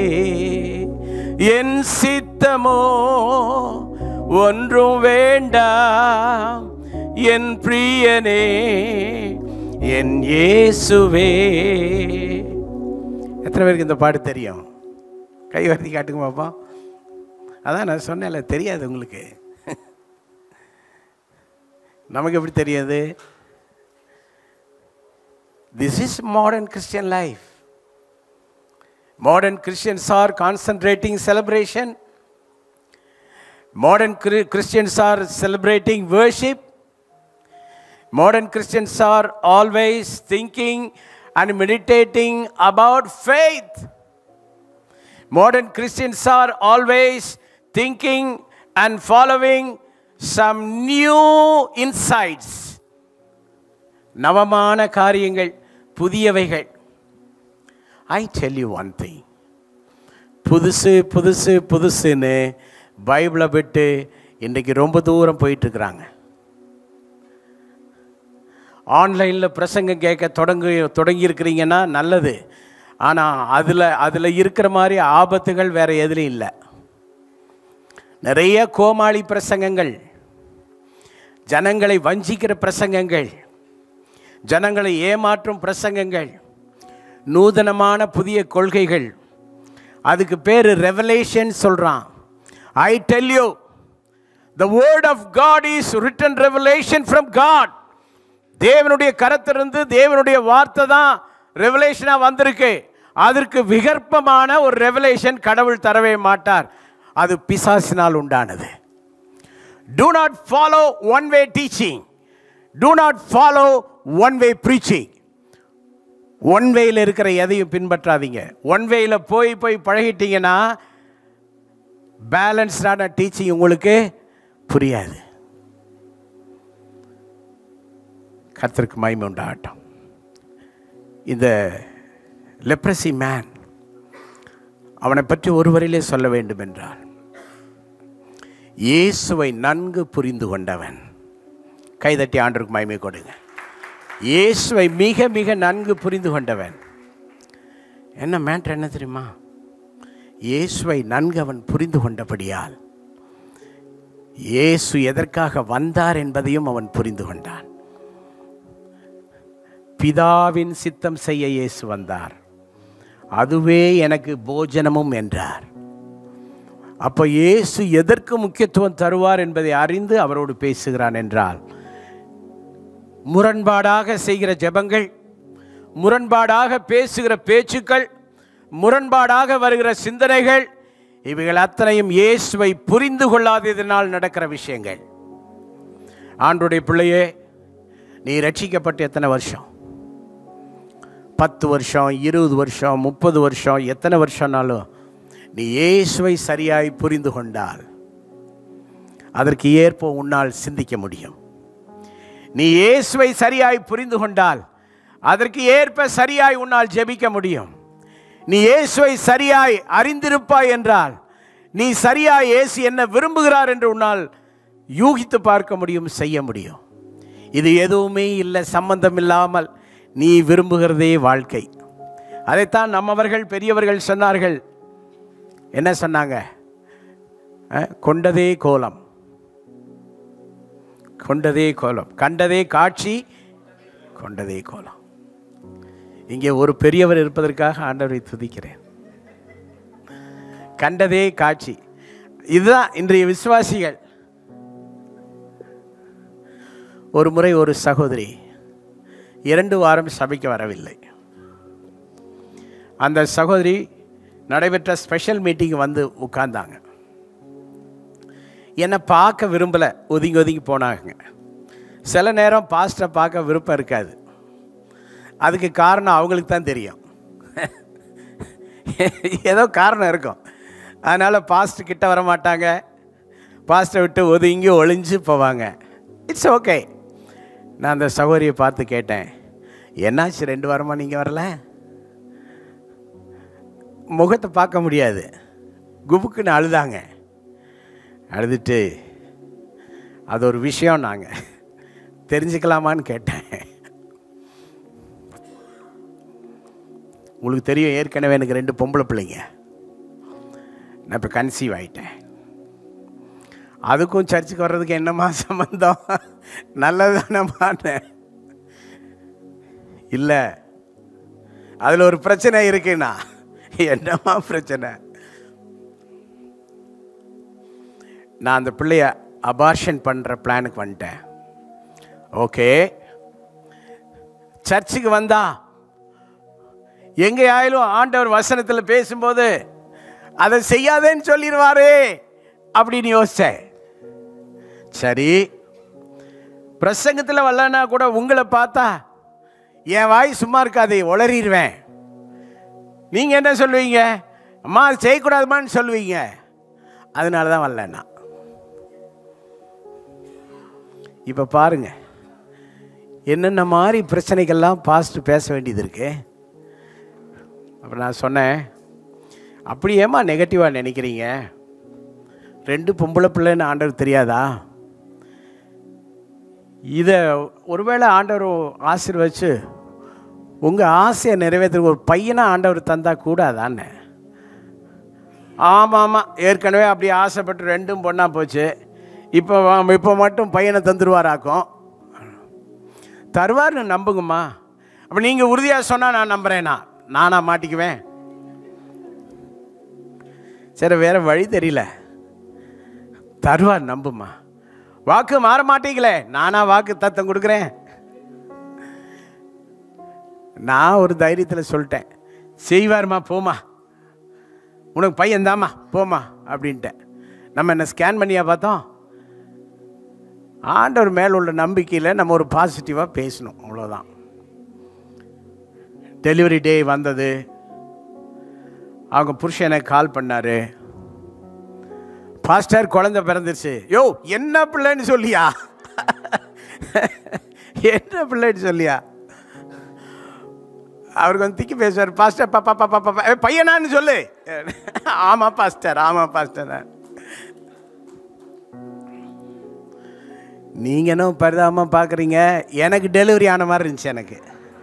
என் சித்தமோ ஒன்றும் வேண்டாம் என் பிரியனே என் இயேசுவே எத்தனை பேருக்கு இந்த பாட்டு தெரியும் கை வருத்தி காட்டுங்க பாப்போம் அதான் நான் சொன்னேன்ல தெரியாது உங்களுக்கு நமக்கு எப்படி தெரியாது this is modern Christian life Modern Christians are concentrating celebration. Modern Chri- Christians are celebrating worship. Modern Christians are always thinking and meditating about faith. Modern Christians are always thinking and following some new insights. நவமான காரியங்கள் புதியவைகள் I tell you one thing புதுசு புதுசு புதுசுன்னு பைபிளை விட்டு இன்றைக்கி ரொம்ப தூரம் போயிட்டுருக்குறாங்க ஆன்லைனில் பிரசங்கம் கேட்க தொடங்கி தொடங்கியிருக்கிறீங்கன்னா நல்லது ஆனால் அதில் அதில் இருக்கிற மாதிரி ஆபத்துகள் வேறு எதுலையும் இல்லை நிறைய கோமாளி பிரசங்கங்கள் ஜனங்களை வஞ்சிக்கிற பிரசங்கங்கள் ஜனங்களை ஏமாற்றும் பிரசங்கங்கள் நூதனமான புதிய கொள்கைகள் அதுக்கு பேர் ரெவலேஷன் சொல்கிறான் I tell you the word of God is written revelation from God தேவனுடைய கரத்திலிருந்து தேவனுடைய வார்த்தை தான் ரெவலேஷனாக வந்திருக்கு அதற்கு விகற்பமான ஒரு ரெவலேஷன் கடவுள் தரவே மாட்டார் அது பிசாசினால் உண்டானது do not follow one way teaching do not follow one way preaching one வேயில் இருக்கிற எதையும் பின்பற்றாதீங்க ஒன் வேயில் போய் போய் பழகிட்டீங்கன்னா பேலன்ஸ்டான டீச்சிங் உங்களுக்கு புரியாது கர்த்தருக்கு மகிமை உண்டாகட்டும் இந்த லெப்ரசி மேன் அவனை பற்றி ஒரு வரையிலே சொல்ல வேண்டும் என்றால் இயேசுவை நன்கு புரிந்து கொண்டவன் கைதட்டி ஆண்டருக்கு மகிமை கொடுங்க இயேசுவை மிக மிக நன்கு புரிந்து கொண்டவன் என்ன மேட்ரு என்ன தெரியுமா இயேசுவை நன்கு அவன் புரிந்து கொண்டபடியால் இயேசு எதற்காக வந்தார் என்பதையும் அவன் புரிந்து கொண்டான் பிதாவின் சித்தம் செய்ய இயேசு வந்தார் அதுவே எனக்கு போஜனமும் என்றார் அப்போ இயேசு எதற்கு முக்கியத்துவம் தருவார் என்பதை அறிந்து அவரோடு பேசுகிறான் என்றால் முரண்பாடாக செய்கிற ஜெபங்கள் முரண்பாடாக பேசுகிற பேச்சுக்கள் முரண்பாடாக வருகிற சிந்தனைகள் இவைகள் அத்தனையும் இயேசுவை புரிந்து கொள்ளாததினால் நடக்கிற விஷயங்கள் ஆண்டுடைய பிள்ளையே நீ ரட்சிக்கப்பட்டு எத்தனை வருஷம் பத்து வருஷம் இருபது வருஷம் முப்பது வருஷம் எத்தனை வருஷம்னாலும் நீ இயேசுவை சரியாய் புரிந்து கொண்டால் அதற்கு ஏற்ப உன்னால் சிந்திக்க முடியும் நீ இயேசுவை சரியாய் புரிந்து கொண்டால் அதற்கு ஏற்ப சரியாய் உன்னால் ஜெபிக்க முடியும் நீ இயேசுவை சரியாய் அறிந்திருப்பாய் என்றால் நீ சரியாய் இயேசு என்ன விரும்புகிறார் என்று உன்னால் யூகித்து பார்க்க முடியும் செய்ய முடியும் இது எதுவுமே இல்லை சம்பந்தம் இல்லாமல் நீ விரும்புகிறதே வாழ்க்கை அதைத்தான் நம்மவர்கள் பெரியவர்கள் சொன்னார்கள் என்ன சொன்னாங்க அஹ், கொண்டதே கோலம் கொண்டதே கோலம் கண்டதே காட்சி கொண்டதே கோலம் இங்கே ஒரு பெரியவர் இருப்பதற்காக ஆண்டவரை துதிக்கிறேன் கண்டதே காட்சி இதுதான் இன்றைய விசுவாசிகள் ஒரு முறை ஒரு சகோதரி இரண்டு வாரம் சபைக்கு வரவில்லை அந்த சகோதரி நடைபெற்ற ஸ்பெஷல் மீட்டிங் வந்து உட்கார்ந்தாங்க என்னை பார்க்க விரும்பலை ஒதுங்கி ஒதுங்கி போனாங்க சில நேரம் பாஸ்டரை பார்க்க விருப்பம் இருக்காது அதுக்கு காரணம் அவங்களுக்கு தான் தெரியும் ஏதோ காரணம் இருக்கும் அதனால் பாஸ்ட் கிட்ட வர மாட்டாங்க பாஸ்ட்டை விட்டு ஒதுங்கி ஒளிஞ்சு போவாங்க இட்ஸ் ஓகே நான் அந்த சகோதரியை பார்த்து கேட்டேன் என்னாச்சு ரெண்டு வாரமா நீங்கள் வரல முகத்தை பார்க்க முடியாது குபுக்குன்னு அழுதாங்க அழுதுட்டு அது ஒரு விஷயம் நாங்கள் தெரிஞ்சுக்கலாமான்னு கேட்டேன் உங்களுக்கு தெரியும் ஏற்கனவே எனக்கு ரெண்டு பொம்பளை பிள்ளைங்க நான் இப்போ கன்சீவ் ஆயிட்டேன் அதுக்கும் சர்ச்சுக்கு வர்றதுக்கு என்னம்மா சம்மந்தம் நல்லது தானேம்மான்னு இல்லை அதில் ஒரு பிரச்சனை இருக்குண்ணா என்னம்மா பிரச்சனை நான் அந்த பிள்ளைய அபார்ஷன் பண்ணுற பிளானுக்கு வந்துட்டேன் ஓகே சர்ச்சுக்கு வந்தா எங்கேயாயிலும் ஆண்டவர் வசனத்தில் பேசும்போது அதை செய்யாதேன்னு சொல்லிடுவாரே அப்படின்னு யோசிச்சேன் சரி பிரசங்கத்தில் வரலன்னா கூட உங்களை பார்த்தா என் வாய் சும்மா இருக்காது உளறிடுவேன் நீங்கள் என்ன சொல்லுவீங்க அம்மா அது செய்யக்கூடாதுமான்னு சொல்லுவீங்க அதனால தான் வரலண்ணா இப்போ பாருங்க என்னென்ன மாதிரி பிரச்சனைகள்லாம் பாஸ்ட் பேச வேண்டியது இருக்கு அப்புறம் நான் சொன்னேன் அப்படி ஏமா நெகட்டிவாக நினைக்கிறீங்க ரெண்டு பொம்பளை பிள்ளைன்னு ஆண்டவர் தெரியாதா இதை ஒருவேளை ஆண்டவர் ஆசீர்வச்சு உங்கள் ஆசையை நிறைவேற்றுற ஒரு பையனை ஆண்டவர் தந்தா கூடாதான்னு ஆமாம் ஆமாம் ஏற்கனவே அப்படி ஆசைப்பட்டு ரெண்டும் பொண்ணா போச்சு இப்போ வா- இப்போ மட்டும் பையனை தந்துருவாராக்கும் தருவார்னு நம்புங்கம்மா அப்போ நீங்கள் உறுதியாக சொன்னால் நான் நம்புகிறேனா நானா மாட்டிக்குவேன் சரி வேற வழி தெரியல தருவார் நம்புமா வாக்கு மாற மாட்டீங்களே நானா வாக்கு தத்தம் கொடுக்குறேன் நான் ஒரு தைரியத்தில் சொல்லிட்டேன் செய்வாருமா போமா உனக்கு பையன் தாம்மா போமா அப்படின்ட்டேன் நம்ம என்ன ஸ்கேன் பண்ணியா பார்த்தோம் ஆண்டவர் மேல் உள்ள நம்பிக்கையில் நம்ம ஒரு பாசிட்டிவாக பேசணும் அவ்வளோதான் டெலிவரி டே வந்தது அவங்க புருஷன் எனக்கு கால் பண்ணாரு பாஸ்டர் குழந்தை பிறந்துருச்சு யோ என்ன பிள்ளைன்னு சொல்லியா என்ன பிள்ளைன்னு சொல்லியா அவருக்கு வந்து திக்கி பேசுவார் பாஸ்டர் பாப்பா பாப்பா பாப்பா ஏ, பையனான்னு சொல்லு ஆமாம் பாஸ்டர் ஆமாம் பாஸ்டர் நீங்கள் என்ன பரிதாபமாக பார்க்குறீங்க எனக்கு டெலிவரி ஆன மாதிரி இருந்துச்சு எனக்கு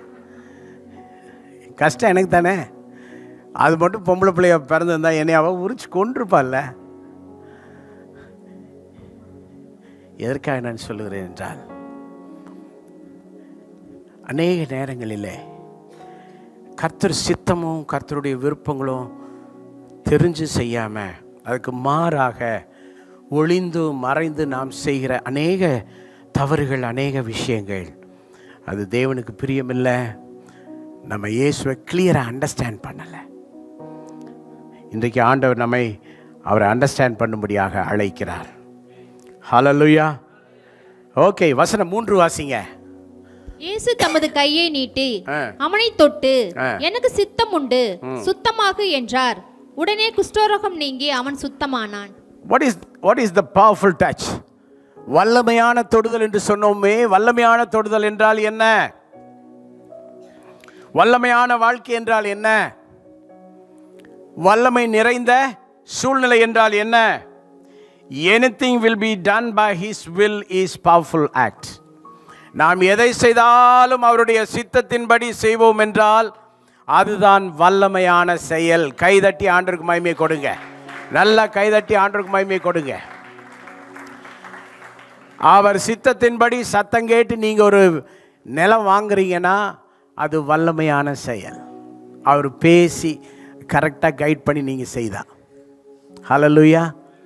கஷ்டம் எனக்கு தானே அது மட்டும் பொம்பளை பிள்ளைய பிறந்திருந்தா என்னை அவள் உரிச்சு கொண்டிருப்பாள்ல எதற்காக நான் சொல்லுகிறேன் என்றால் அநேக நேரங்களிலே கர்த்தர் சித்தமும் கர்த்தருடைய விருப்பங்களும் தெரிஞ்சு செய்யாமல் அதுக்கு மாறாக ஒளிந்து மறைந்து நாம் செய்கிற அநேக தவறுகள் அநேக விஷயங்கள் அது தேவனுக்கு பிரியமில்லை நம்ம இயேசுவை கிளியராக அண்டர்ஸ்டாண்ட் பண்ணலை இன்றைக்கு ஆண்டவர் நம்மை அவரை அண்டர்ஸ்டாண்ட் பண்ணும்படியாக அழைக்கிறார் ஹalleluya ஓகே வசனம் மூன்று வாசிங்க இயேசு தமது கையை நீட்டி ஆ. அவனை தொட்டு ஆ. எனக்கு சித்தம் உண்டு சுத்தமாகு என்றார் உடனே குஷ்டரோகம் நீங்கி அவன் சுத்தமானான் what is what is the powerful touch வல்லமையான தொடுதல் என்று சொன்னோமே வல்லமையான தொடுதல் என்றால் என்ன வல்லமையான வாழ்க்கை என்றால் என்ன வல்லமை நிறைந்த சூழ்நிலை என்றால் என்ன anything will be done by his will is powerful act நாம் எதை செய்தாலும் அவருடைய சித்தத்தின்படி செய்வோம் என்றால் அதுதான் வல்லமையான செயல் கைதட்டி ஆண்டருக்கு மகிமை கொடுங்க நல்லா கைதட்டி ஆண்டருக்கு மகிமை கொடுங்க அவர் சித்தத்தின்படி சத்தம் கேட்டு நீங்கள் ஒரு நிலம் வாங்குறீங்கன்னா அது வல்லமையான செயல் அவர் பேசி கரெக்டாக கைட் பண்ணி நீங்கள் செய்தா ஹalleluya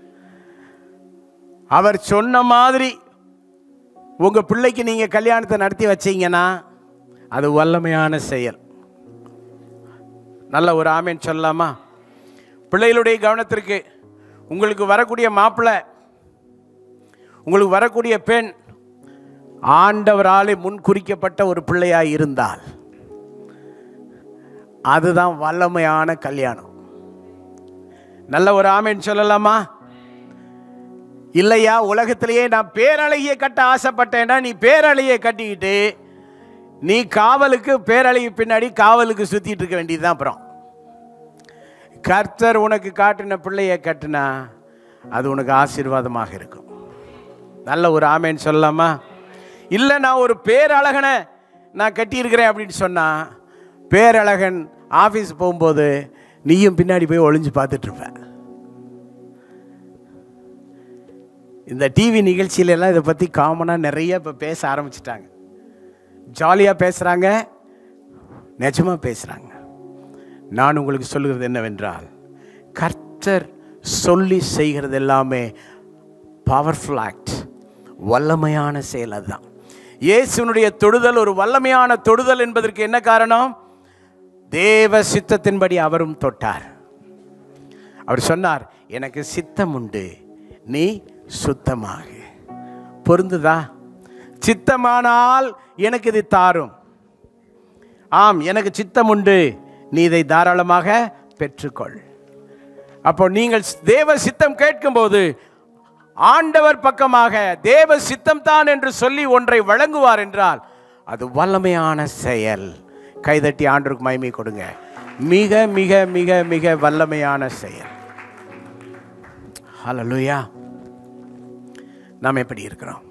அவர் சொன்ன மாதிரி உங்கள் பிள்ளைக்கு நீங்கள் கல்யாணத்தை நடத்தி வச்சீங்கன்னா அது வல்லமையான செயல் நல்ல ஒரு ஆமேன் சொல்லலாமா பிள்ளைகளுடைய கவனத்திற்கு உங்களுக்கு வரக்கூடிய மாப்பிள்ளை உங்களுக்கு வரக்கூடிய பெண் ஆண்டவராலே முன் குறிக்கப்பட்ட ஒரு பிள்ளையாய் இருந்தால் அதுதான் வல்லமையான கல்யாணம் நல்ல ஒரு ஆமேன்னு சொல்லலாமா இல்லையா உலகத்திலேயே நான் பேரழகியை கட்ட ஆசைப்பட்டேன்னா நீ பேரழகியை கட்டிக்கிட்டு நீ காவலுக்கு பேரழகி பின்னாடி காவலுக்கு சுத்திட்டு இருக்க வேண்டியதுதான் அப்புறம் கர்த்தர் உனக்கு காட்டின பிள்ளைய கட்டினா அது உனக்கு ஆசீர்வாதமாக இருக்கும் நல்ல ஒரு ஆமேன்னு சொல்லலாமா இல்லை நான் ஒரு பேரழகனை நான் கட்டியிருக்கிறேன் அப்படின்னு சொன்னா பேரழகன் ஆஃபீஸ் போகும்போது நீயும் பின்னாடி போய் ஒளிஞ்சு பார்த்துட்டு இருப்ப இந்த டிவி நிகழ்ச்சியில எல்லாம் இதை பற்றி காமனாக நிறைய இப்போ பேச ஆரம்பிச்சிட்டாங்க ஜாலியாக பேசுகிறாங்க நிஜமாக பேசுகிறாங்க நான் உங்களுக்கு சொல்லுகிறது என்னவென்றால் கர்த்தர் சொல்லி செய்கிறது எல்லாமே பவர்ஃபுல் ஆக்ட் வல்லமையான செயல் அதுதான் இயேசுனுடைய தொடுதல் ஒரு வல்லமையான தொடுதல் என்பதற்கு என்ன காரணம் தேவ சித்தத்தின்படி அவரும் தொட்டார் அவர் சொன்னார் எனக்கு சித்தம் உண்டு நீ சுத்தமாக பொருந்துதா சித்தமானால் எனக்கு இது தாரும் ஆம் எனக்கு சித்தம் உண்டு நீ இதை தாராளமாக பெற்றுக்கொள் அப்போ நீங்கள் தேவ சித்தம் கேட்கும்போது ஆண்டவர் பக்கமாக தேவ சித்தம் தான் என்று சொல்லி ஒன்றை வழங்குவார் என்றால் அது வல்லமையான செயல் கைதட்டி ஆண்டருக்கு மகிமை கொடுங்க மிக மிக மிக மிக வல்லமையான செயல் ஹalleluya நாம் எப்படி இருக்கிறோம்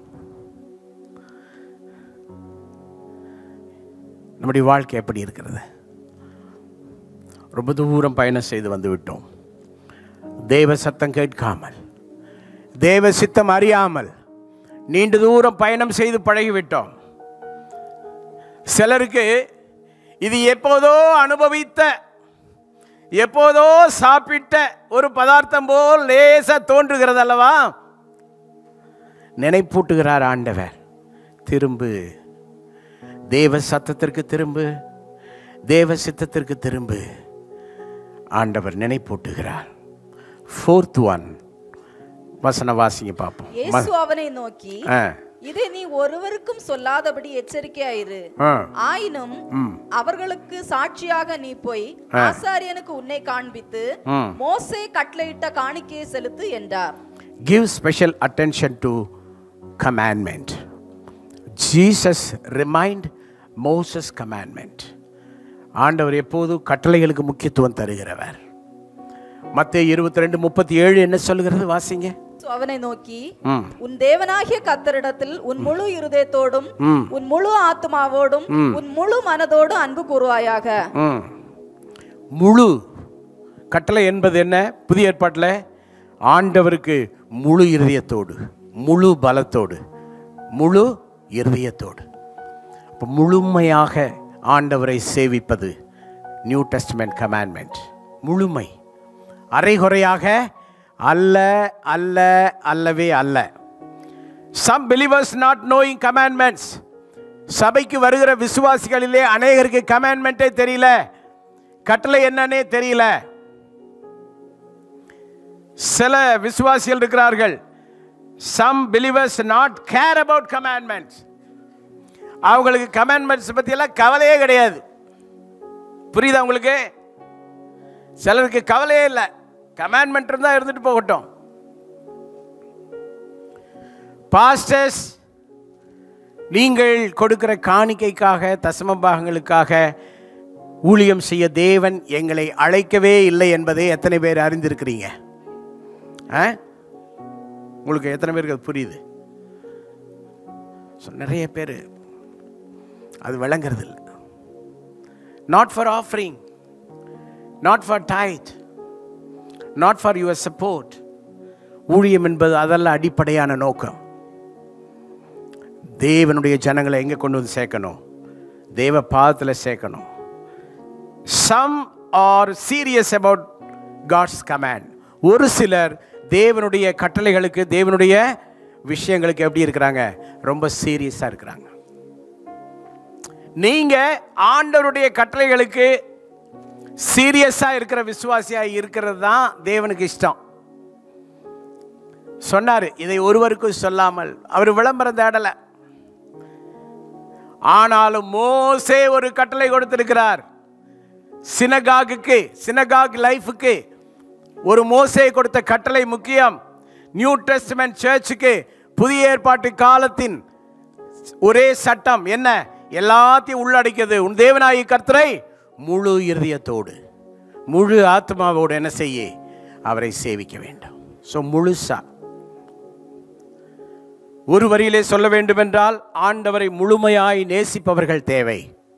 நம்முடைய வாழ்க்கை எப்படி இருக்கிறது ரொம்ப தூரம் பயணம் செய்து வந்து விட்டோம் தேவ சத்தம் கேட்காமல் தேவ சித்தம் அறியாமல் நீண்ட தூரம் பயணம் செய்து பழகிவிட்டோம் சிலருக்கு இது எப்போதோ அனுபவித்த எப்போதோ சாப்பிட்ட ஒரு பதார்த்தம் போல் லேசா தோன்றுகிறது அல்லவா நினைப்பூட்டுகிறார் ஆண்டவர் திரும்பு தேவ சத்தத்திற்கு திரும்பு தேவ சித்தத்திற்கு திரும்பு ஆண்டவர் நினைப்பூட்டுகிறார் ஃபோர்த் ஒன் வசன வாசிங்க பார்ப்போம் இயேசு அவனை நோக்கி ஆ இதை நீ ஒருவருக்கும் சொல்லாதபடி எச்சரிக்கையாயிரு ஆ ஆயினும் அவர்களுக்கு சாட்சியாக நீ போய் ஆசாரியனுக்கு உன்னை காண்பித்து மோசே கட்டளையிட்ட காணிக்கையை செலுத்து என்றார் give special attention to commandment. Jesus remind Moses commandment. ஆண்டவர் எப்போதும் கட்டளைகளுக்கு முக்கியத்துவம் தருகிறவர் மத்திய இருபத்தி ரெண்டு முப்பத்தி ஏழு என்ன சொல்லுகிறது வாசிங்க இயேசு அவனை நோக்கி ம் உன் தேவனாகிய கத்தரிடத்தில் உன் முழு இருதயத்தோடும் உன் முழு ஆத்மாவோடும் உன் முழு மனதோடும் அன்பு கூறுவாயாக ம் முழு கட்டளை என்பது என்ன புதிய ஏற்பாட்டில் ஆண்டவருக்கு முழு இருதயத்தோடு முழு பலத்தோடு முழு இருதயத்தோடு அப்போ முழுமையாக ஆண்டவரை சேவிப்பது நியூ டெஸ்ட்மெண்ட் கமாண்ட்மெண்ட் முழுமை அரைகுறையாக அல்ல அல்ல அல்லவே அல்ல some believers not knowing commandments சபைக்கு வருகிற விசுவாசிகளிலே அநேகருக்கு கமாண்ட்மெண்ட்டே தெரியல கட்டளை என்னன்னே தெரியல சில விசுவாசிகள் இருக்கிறார்கள் some believers not care about commandments அவங்களுக்கு கமாண்ட்மெண்ட்ஸ் பற்றியெல்லாம் கவலையே கிடையாது புரியுதா உங்களுக்கு சிலருக்கு கவலையே இல்லை கமாண்ட்மெண்ட் இருந்தால் இருந்துட்டு போகட்டும் பாஸ்டர்ஸ் நீங்கள் கொடுக்கிற காணிக்கைக்காக தசம பாகங்களுக்காக ஊழியம் செய்ய தேவன் எங்களை அழைக்கவே இல்லை என்பதை எத்தனை பேர் அறிந்திருக்கிறீங்க ஆ உங்களுக்கு எத்தனை பேருக்கு அது புரியுது So, நிறைய பேர் அது விளங்குறது இல்லை not for offering not for tithe not for your support ஊழியம் என்பது அதல்ல அடிப்படையான நோக்கம் தேவனுடைய ஜனங்களை எங்கே கொண்டு வந்து சேர்க்கணும் தேவ பாதத்தில் சேர்க்கணும் some are serious about God's command ஒரு சிலர் தேவனுடைய கட்டளைகளுக்கு தேவனுடைய விஷயங்களுக்கு எப்படி இருக்கிறாங்க ரொம்ப சீரியஸாக இருக்கிறாங்க நீங்க ஆண்டவருடைய கட்டளைகளுக்கு சீரியஸாக இருக்கிற விசுவாசியாக இருக்கிறது தான் தேவனுக்கு இஷ்டம் சொன்னார் இதை ஒருவருக்கும் சொல்லாமல் அவர் விளம்பரம் தேடலை ஆனாலும் மோசே ஒரு கட்டளை கொடுத்திருக்கிறார் சினகாகுக்கு சினகாக் லைஃபுக்கு ஒரு மோசே கொடுத்த கட்டளை முக்கியம் நியூ டெஸ்ட்மென்ட் சர்ச்சுக்கு புதிய ஏற்பாட்டு காலத்தின் ஒரே சட்டம் என்ன எல்லாத்தையும் உள்ளடக்கியது உன் தேவனாயி கர்த்தரை முழு இருதயத்தோடு முழு ஆத்மாவோடு என்ன செய்ய அவரை சேவிக்க வேண்டும் ஸோ முழுசா ஒரு வரியிலே சொல்ல வேண்டுமென்றால் ஆண்டவரை முழுமையாய் நேசிப்பவர்கள் தேவை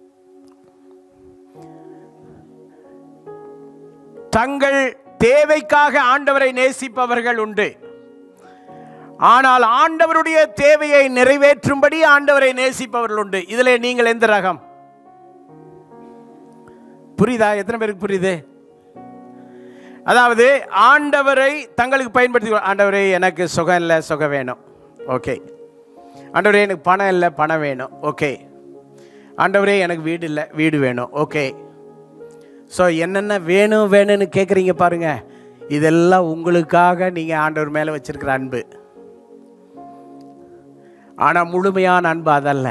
தங்கள் தேவைக்காக ஆண்டவரை நேசிப்பவர்கள் உண்டு ஆனால் ஆண்டவருடைய தேவையை நிறைவேற்றும்படி ஆண்டவரை நேசிப்பவர்கள் உண்டு இதில் நீங்கள் எந்த ரகம் புரியுதா எத்தனை பேருக்கு புரியுது அதாவது ஆண்டவரை தங்களுக்கு பயன்படுத்தி ஆண்டவரே எனக்கு சுகம் இல்லை சுகம் வேணும் ஓகே ஆண்டவரே எனக்கு பணம் இல்லை பணம் வேணும் ஓகே ஆண்டவரே எனக்கு வீடு இல்லை வீடு வேணும் ஓகே ஸோ என்னென்ன வேணும் வேணும்னு கேட்குறீங்க பாருங்க இதெல்லாம் உங்களுக்காக நீங்கள் ஆண்டவர் மேலே வச்சிருக்கிற அன்பு ஆனால் முழுமையான அன்பு அதல்ல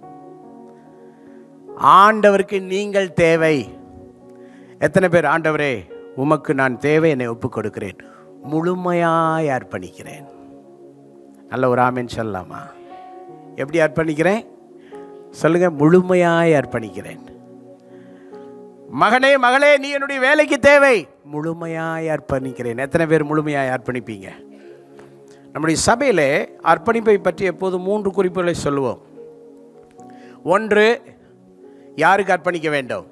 ஆண்டவருக்கு நீங்கள் தேவை எத்தனை பேர் ஆண்டவரே உமக்கு நான் தேவை என்னை ஒப்புக் கொடுக்கிறேன் முழுமையாய் அர்ப்பணிக்கிறேன் நல்ல ஒரு ஆமேன்னு சொல்லலாமா எப்படி அர்ப்பணிக்கிறேன் சொல்லுங்க முழுமையாய் அர்ப்பணிக்கிறேன் மகனே மகளே நீ என்னுடைய வேலைக்கு தேவை முழுமையாய் அர்ப்பணிக்கிறேன் எத்தனை பேர் முழுமையாய் அர்ப்பணிப்பீங்க நம்முடைய சபையில் அர்ப்பணிப்பை பற்றி எப்போது மூன்று குறிப்புகளை சொல்லுவோம் ஒன்று யாருக்கு அர்ப்பணிக்க வேண்டும்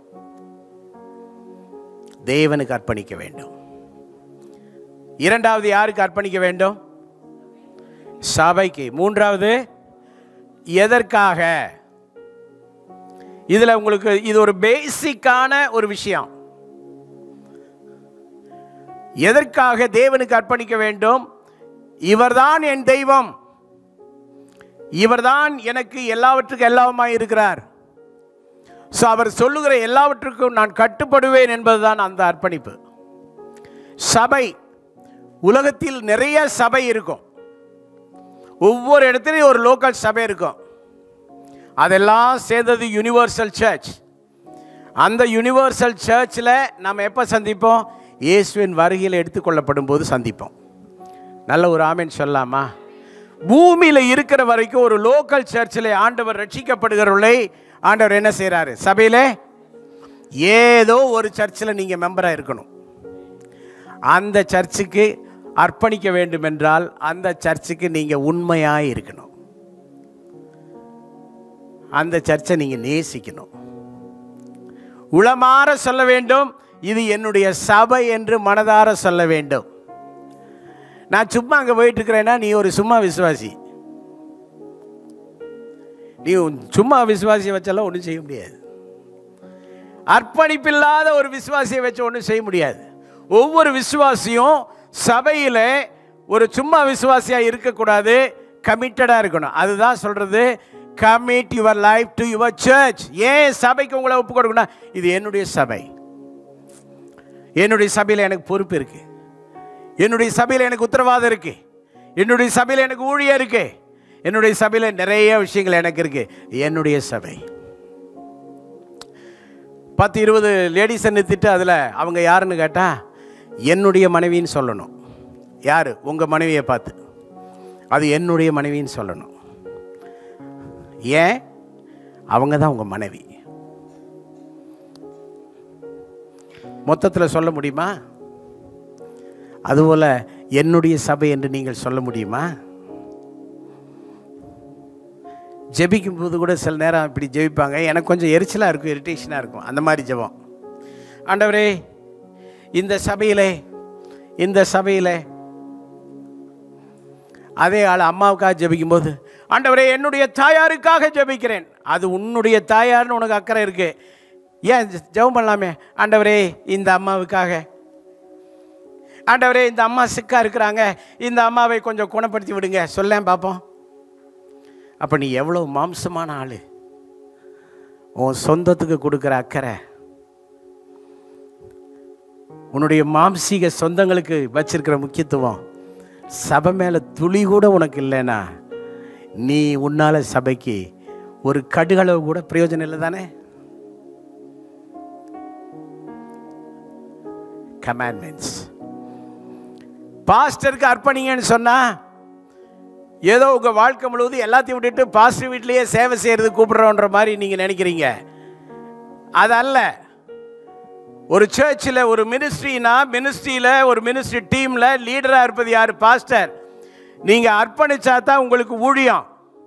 தேவனுக்கு அர்ப்பணிக்க வேண்டும் இரண்டாவது யாருக்கு அர்ப்பணிக்க வேண்டும் சபைக்கு மூன்றாவது எதற்காக இதுல உங்களுக்கு இது ஒரு பேசிக்கான ஒரு விஷயம் எதற்காக தேவனுக்கு அர்ப்பணிக்க வேண்டும் இவர்தான் என் தெய்வம் இவர்தான் எனக்கு எல்லாவற்றுக்கும் எல்லாமாய் இருக்கிறார் ஸோ அவர் சொல்லுகிற எல்லாவற்றுக்கும் நான் கட்டுப்படுவேன் என்பதுதான் அந்த அர்ப்பணிப்பு சபை உலகத்தில் நிறைய சபை இருக்கும் ஒவ்வொரு இடத்துலையும் ஒரு லோக்கல் சபை இருக்கும் அதெல்லாம் சேர்ந்தது யுனிவர்சல் சர்ச் அந்த யுனிவர்சல் சர்ச்சில் நம்ம எப்போ சந்திப்போம் இயேசுவின் வருகையில் எடுத்துக்கொள்ளப்படும் போது சந்திப்போம் நல்ல ஒரு ஆமென் சொல்லலாமா பூமியில் இருக்கிற வரைக்கும் ஒரு லோக்கல் சர்ச்சில் ஆண்டவர் ரட்சிக்கப்படுகிறவர்களை ஆண்டவர் என்ன செய்கிறாரு சபையில் ஏதோ ஒரு சர்ச்சில் நீங்கள் மெம்பராக இருக்கணும் அந்த சர்ச்சுக்கு அர்ப்பணிக்க வேண்டும் என்றால் அந்த சர்ச்சுக்கு நீங்கள் உண்மையாக இருக்கணும் அந்த சர்ச்சை நீங்கள் நேசிக்கணும் உளமாற சொல்ல வேண்டும் இது என்னுடைய சபை என்று மனதார சொல்ல வேண்டும் நான் சும்மா அங்கே போயிட்டு இருக்கிறேன்னா நீ ஒரு சும்மா விசுவாசி நீ உன் சும்மா விசுவாசியை வச்சாலும் ஒன்றும் செய்ய முடியாது அர்ப்பணிப்பில்லாத ஒரு விசுவாசியை வச்சு ஒன்றும் செய்ய முடியாது ஒவ்வொரு விசுவாசியும் சபையில் ஒரு சும்மா விசுவாசியாக இருக்கக்கூடாது கமிட்டடாக இருக்கணும் அதுதான் சொல்கிறது commit your life to your church ஏன் சபைக்கு உங்களை ஒப்பு கொடுக்கணும் இது என்னுடைய சபை என்னுடைய சபையில் எனக்கு பொறுப்பு இருக்கு என்னுடைய சபையில் எனக்கு உத்தரவாதம் இருக்கு என்னுடைய சபையில் எனக்கு ஊழியம் இருக்கு என்னுடைய சபையில் நிறைய விஷயங்கள் எனக்கு இருக்கு என்னுடைய சபை பத்து இருபது லேடிஸை நிறுத்திட்டு அதில் அவங்க யாருன்னு கேட்டால் என்னுடைய மனைவின்னு சொல்லணும் யார் உங்கள் மனைவியை பார்த்து அது என்னுடைய மனைவின்னு சொல்லணும் ஏன் அவங்க தான் உங்கள் மனைவி மொத்தத்தில் சொல்ல முடியுமா அதுபோல் என்னுடைய சபை என்று நீங்கள் சொல்ல முடியுமா ஜெபிக்கும் போது கூட சில நேரம் இப்படி ஜெபிப்பாங்க எனக்கு கொஞ்சம் எரிச்சலாக இருக்கும் இரிட்டேஷனாக இருக்கும் அந்த மாதிரி ஜெபம் ஆண்டவரே இந்த சபையிலே இந்த சபையிலே அதே ஆள் அம்மாவுக்காக ஜெபிக்கும்போது ஆண்டவரே என்னுடைய தாயாருக்காக ஜெபிக்கிறேன் அது உன்னுடைய தாயார்னு உனக்கு அக்கறை இருக்கு ஏன் ஜெ- ஜெபம் பண்ணலாமே ஆண்டவரே இந்த அம்மாவுக்காக ஆண்டவரே இந்த அம்மா சிக்கா இருக்கிறாங்க இந்த அம்மாவை கொஞ்சம் குணப்படுத்தி விடுங்க சொல்லேன் பார்ப்போம் அப்போ நீ எவ்வளோ மாம்சமான ஆள் உன் சொந்தத்துக்கு கொடுக்குற அக்கறை உன்னுடைய மாம்சீக சொந்தங்களுக்கு வச்சிருக்கிற முக்கியத்துவம் சபை மேலே துளி கூட உனக்கு இல்லைன்னா நீ உன்னால சபைக்கு ஒரு கடுகளவு கூட பிரயோஜனம் இல்லை தானே கமாண்ட்மெண்ட்ஸ் பாஸ்டருக்கு அர்ப்பணிங்கன்னு சொன்னா ஏதோ உங்கள் வாழ்க்கை முழுவதும் எல்லாத்தையும் விட்டுட்டு பாஸ்டர் வீட்லேயே சேவை செய்கிறது கூப்பிடுறோன்ற மாதிரி நீங்கள் நினைக்கிறீங்க அது அல்ல ஒரு சர்ச்சில் ஒரு மினிஸ்ட்ரினா மினிஸ்ட்ரியில் ஒரு மினிஸ்ட்ரி டீமில் லீடராக இருப்பது யார் பாஸ்டர் நீங்கள் அர்ப்பணிச்சா தான் உங்களுக்கு ஊழியம்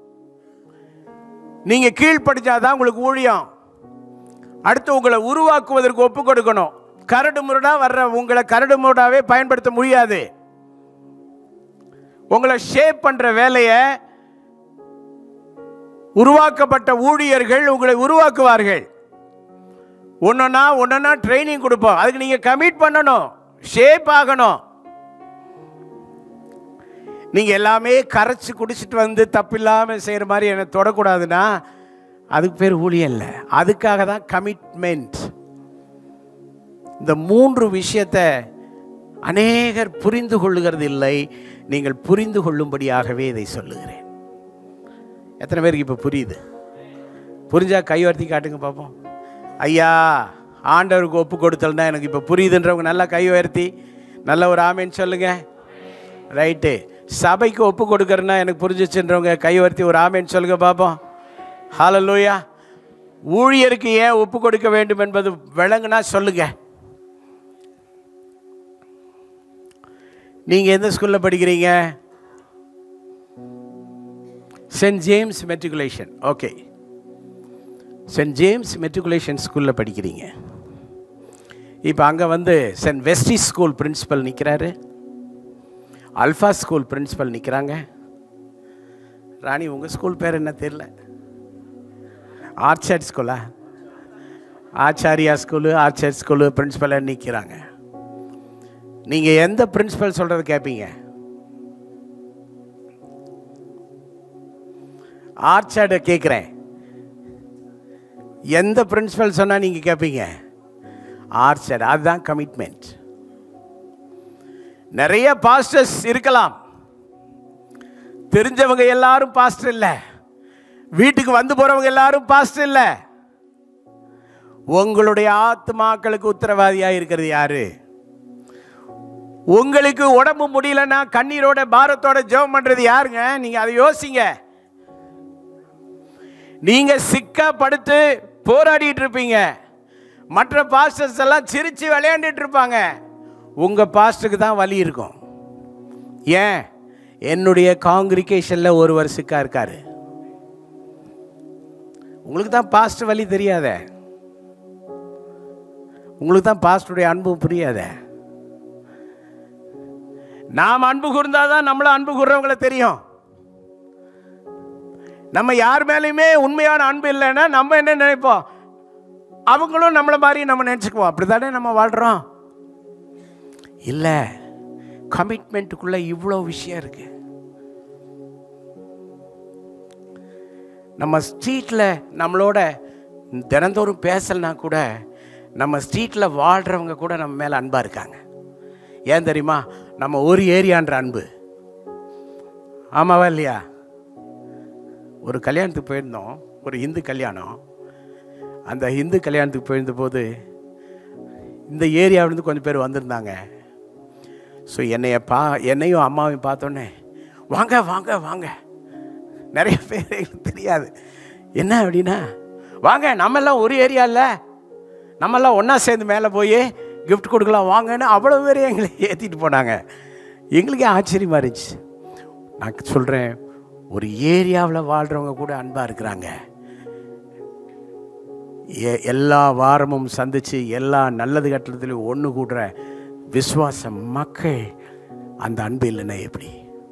நீங்கள் கீழ்ப்படிச்சா தான் உங்களுக்கு ஊழியம் அடுத்து உங்களை உருவாக்குவதற்கு ஒப்பு கொடுக்கணும் கரடு முரடா வர்ற உங்களை கரடு முரடாவே பயன்படுத்த முடியாது உங்களை ஷேப் பண்ற வேலையை உருவாக்கப்பட்ட ஊழியர்கள் உங்களை உருவாக்குவார்கள் ஒன்றுனா ஒன்றுனா ட்ரைனிங் கொடுப்போம் அதுக்கு நீங்கள் கமிட் பண்ணணும் ஷேப் ஆகணும் நீங்கள் எல்லாமே கரைச்சி குடிச்சிட்டு வந்து தப்பில்லாமல் செய்கிற மாதிரி என்னை தொடக்கூடாதுன்னா அதுக்கு பேர் ஊழியம் இல்லை அதுக்காக தான் கமிட்மெண்ட் இந்த மூன்று விஷயத்தை அநேகர் புரிந்து கொள்ளுகிறது இல்லை நீங்கள் புரிந்து கொள்ளும்படியாகவே இதை சொல்லுகிறேன் எத்தனை பேருக்கு இப்போ புரியுது புரிஞ்சா கைவர்த்தி காட்டுங்க பார்ப்போம் ஐயா ஆண்டவருக்கு ஒப்பு கொடுத்தல்னா எனக்கு இப்போ புரியுதுன்றவங்க நல்லா கை உயர்த்தி நல்ல ஒரு ஆமேன்னு சொல்லுங்க ரைட்டு சபைக்கு ஒப்பு கொடுக்கறனா எனக்கு புரிஞ்சிச்சுன்றவங்க கை உயர்த்தி ஒரு ஆமேன்னு சொல்லுங்க பார்ப்போம் ஹalleluya ஊழியருக்கு ஏன் ஒப்பு கொடுக்க வேண்டும் என்பது விளங்குனா சொல்லுங்க நீங்க எந்த ஸ்கூல்ல படிக்கிறீங்க saint James matriculation okay saint James matriculation ஸ்கூலில் படிக்கிறீங்க இப்போ அங்கே வந்து சென்ட் வெஸ்டி ஸ்கூல் பிரின்சிபல் நிற்கிறாரு அல்ஃபா ஸ்கூல் பிரின்சிபல் நிற்கிறாங்க ராணி உங்கள் ஸ்கூல் பேர் என்ன தெரில ஆர்ச்சர்ட் ஸ்கூலா ஆச்சாரியா ஸ்கூலு ஆர்ச்சர்ட் ஸ்கூலு பிரின்சிபலாக நிற்கிறாங்க நீங்கள் எந்த பிரின்சிபல் சொல்கிறது கேட்பீங்க ஆர்ச்சர்டை கேட்குறேன் எந்த பிரின்சிபல் சொன்னால் நீங்கள் கேட்பீங்க ஆர்ச்சர்ட் அதுதான் கமிட்மெண்ட் நிறைய பாஸ்டர்ஸ் இருக்கலாம் தெரிஞ்சவங்க எல்லாரும் பாஸ்டர் இல்லை வீட்டுக்கு வந்து போறவங்க எல்லாரும் பாஸ்டர் இல்லை உங்களுடைய ஆத்மாக்களுக்கு உத்தரவாதியா இருக்கிறது யாரு உங்களுக்கு உடம்பு முடியலன்னா கண்ணீரோட பாரத்தோட ஜெபம் பண்றது யாருங்க நீங்க அதை யோசிங்க நீங்க சிக்கா படுத்து போராடிட்டு இருப்பீங்க மற்ற பாஸ்டர்ஸ் எல்லாம் சிரிச்சு விளையாண்டுட்டு இருப்பாங்க உங்க பாஸ்டருக்கு தான் வலி இருக்கும் ஏன் என்னுடைய காங்கிரிகேஷனில் ஒருவர் சிக்கா இருக்காரு உங்களுக்கு தான் பாஸ்ட் வழி தெரியாதே உங்களுக்கு தான் பாஸ்டுடைய அன்பு புரியாதே நாம் அன்பு கூர்ந்தாதான் தான் நம்மள அன்பு கூர்றவங்கள தெரியும் நம்ம யார் மேலேயுமே உண்மையான அன்பு இல்லைன்னா நம்ம என்ன நினைப்போம் அவங்களும் நம்மளை மாதிரி நம்ம நினச்சிக்குவோம் அப்படி தானே நம்ம வாழ்கிறோம் இல்லை கமிட்மெண்ட்டுக்குள்ளே இவ்வளோ விஷயம் இருக்கு நம்ம ஸ்ட்ரீட்டில் நம்மளோட தினந்தோறும் பேசலைனா கூட நம்ம ஸ்ட்ரீட்டில் வாழ்கிறவங்க கூட நம்ம மேலே அன்பாக இருக்காங்க ஏன் தெரியுமா நம்ம ஒரு ஏரியான்ற அன்பு ஆமாவா இல்லையா ஒரு கல்யாணத்துக்கு போயிருந்தோம் ஒரு இந்து கல்யாணம் அந்த இந்து கல்யாணத்துக்கு போயிருந்தபோது இந்த ஏரியாவிலேருந்து கொஞ்சம் பேர் வந்திருந்தாங்க ஸோ என்னைய பா என்னையும் அம்மாவையும் பார்த்தோன்னே வாங்க வாங்க வாங்க நிறைய பேர் எங்களுக்கு தெரியாது என்ன அப்படின்னா வாங்க நம்மெல்லாம் ஒரு ஏரியா இல்லை நம்மெல்லாம் ஒன்றா சேர்ந்து மேலே போய் கிஃப்ட் கொடுக்கலாம் வாங்கன்னு அவ்வளோ பேர் எங்களை ஏற்றிட்டு போனாங்க எங்களுக்கே ஆச்சரியமாக இருந்துச்சு நான் சொல்கிறேன் ஒரு ஏரியாவில் வாழ்கிறவங்க கூட அன்பாக இருக்கிறாங்க எ- எல்லா வாரமும் சந்தித்து எல்லா நல்லது கட்டத்திலையும் ஒன்று கூடுற விசுவாச மக்கள் அந்த அன்பு இல்லைன்னா எப்படி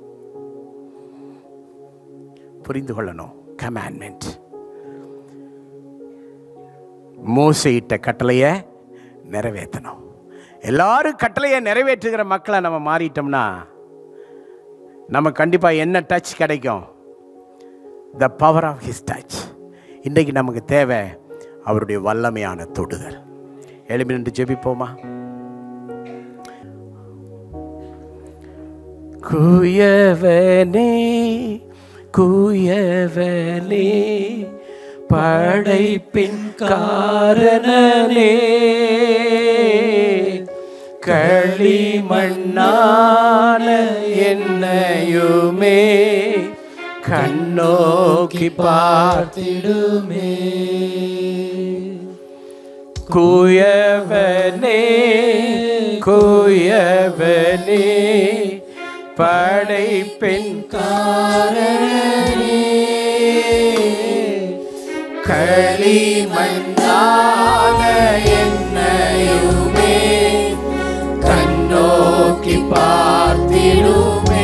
புரிந்து கொள்ளணும் கமாண்ட்மெண்ட் மோசையிட்ட கட்டளையை நிறைவேற்றணும் எல்லாரும் கட்டளையை நிறைவேற்றுகிற மக்களை நம்ம மாறிட்டோம்னா நம்ம கண்டிப்பாக என்ன டச் கிடைக்கும் the power of his touch இன்றைக்கு நமக்கு தேவை அவருடைய வல்லமையான தொடுதல் எழுப்பி நின்று ஜெபிப்போமா குயவனே குயவனே படைப்பின் காரணனே களிமண்ணான என்னையுமே கண்ணோக்கி பார்த்திடுமே குயவனே குயவனே படைப்பின் காரணனே களிமண்ணான என்னையுமே கண்ணோக்கி பார்த்திடுமே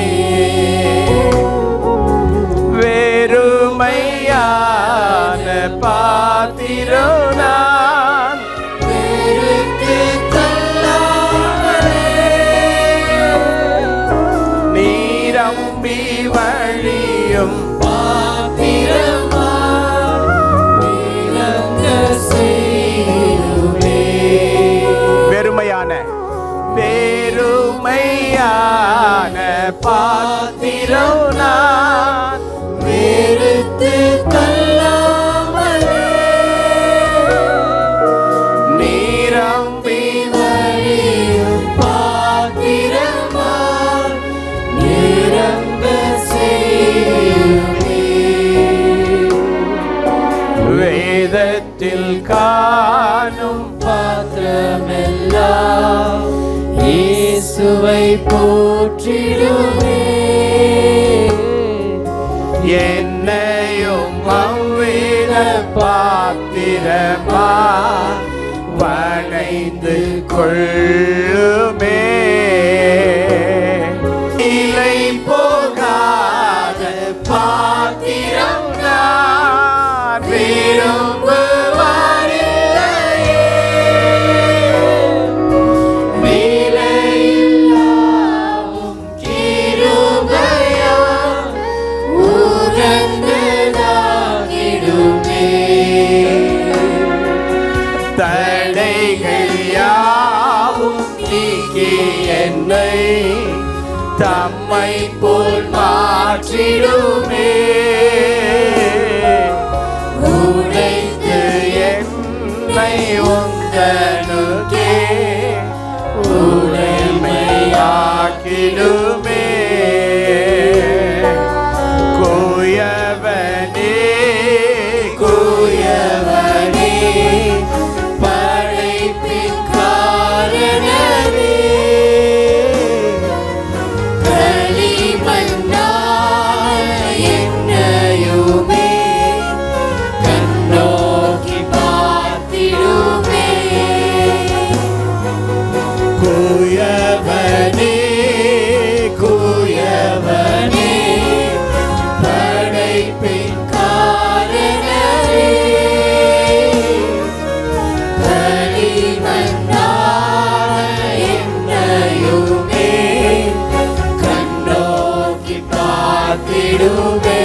வெறுமையான பாத்திரம் நான் வெறுத்து தள்ளாமலே நீரம்பி வழியும் பாத்திரமா விளங்க செய்யுமே. வெறுமையான வெறுமையான பாத்திரம் நான் வெறுத்து தள்ளாமலே நீரம்பி வழியும் பாத்திரமா நிரம்ப செய்யுமே. வேதத்தில் காணும் பாத்திரமெல்லாம் இயேசுவை போற்றிடுமே என்னையும் அவ்வித பாத்திரமா வணைந்து கொள்ளுமே இலை போகாத பாத்திரம் நான் விரும்புவாரில்லையே விலையில்லாவும் கிருபையாம் உகந்ததாகிடுமே. தடைகள் யாவும் நீக்கி என்னை தம்மை போல் மாற்றிடுமே உடைத்து என்னை உந்தனுக்கே உடைமையாக்கிடுமே குயவனே குயவனே படைப்பின் காரணனே களிமண்ணான என்னையுமே கண்ணோக்கி பார்த்திடுமே குயவனே குயவனே படைப்பின் காரணனே களிமண்ணான என்னையுமே கண்ணோக்கி பார்த்திடுவே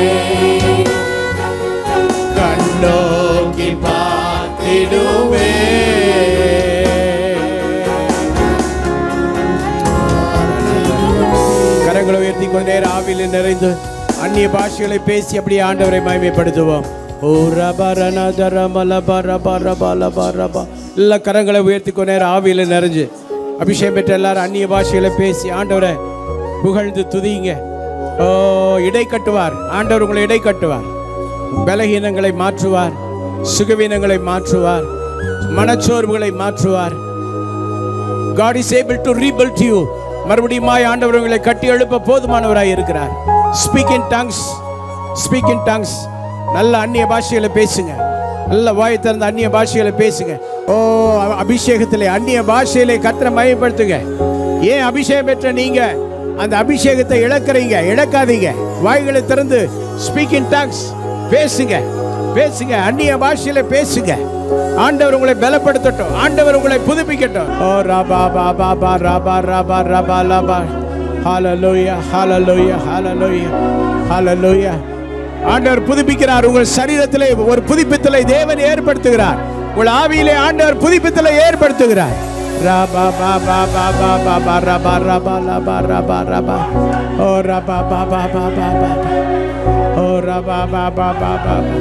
கண்ணோக்கி பார்த்திடுவே கரங்களை உயர்த்தி கொண்டே ஆவியில் நிறைந்து அந்நிய பாஷைகளை பேசி அப்படியே ஆண்டவரை மகிமைப்படுத்துவோம் ஓ ரபரனதர மலபரபரபலபரபா எல்லா கரங்களை உயர்த்தி கொண்டே ஆவியில் நிறைஞ்சு அபிஷேகம் பெற்ற எல்லாரும் அந்நிய பாஷைகளை பேசி ஆண்டவரை புகழ்ந்து துதிங்க ஓ இடை கட்டுவார் ஆண்டவர் உங்களை இடை கட்டுவார் பலகீனங்களை மாற்றுவார் சுகவீனங்களை மாற்றுவார் மனச்சோர்வுகளை மாற்றுவார் God is able to rebuild you மறுபடியுமாய் ஆண்டவர் உங்களை கட்டி எழுப்ப போதுமானவராய் இருக்கிறார் speak in tongues speak in tongues நல்ல அந்நிய பாஷைகளை பேசுங்க நல்ல வாய் திறந்த அந்நிய பாஷைகளை பேசுங்க ஓ அ- அபிஷேகத்திலே அந்நிய பாஷையிலே கத்திர மயப்படுத்துங்க ஏன் அபிஷேகம் பெற்ற நீங்க அந்த அபிஷேகத்தை இழக்கிறீங்க இழக்காதீங்க வாய்களை திறந்து ஸ்பீக் இன் டங்ஸ் பேசுங்க பேசுங்க அந்நிய பாஷையில பேசுங்க ஆண்டவர் உங்களை பலப்படுத்தட்டும் ஆண்டவர் உங்களை புதுப்பிக்கட்டும் ஓ ராபா பாபா பா ராபா ராபா ராபா லாபா ஹalleluya ஹalleluya ஹalleluya ஹalleluya ஆண்டவர் புதுப்பிக்கிறார் உங்கள் சரீரத்திலே ஒரு புதுப்பித்தலை தேவன் ஏற்படுத்துகிறார் உங்கள் ஆவியிலே ஆண்டவர் புதுப்பித்தலை ஏற்படுத்துகிறார் Raba ba ba ba ba ba ba raba raba raba raba raba. Oh raba ba ba ba ba ba ba. Oh raba ba ba ba ba ba.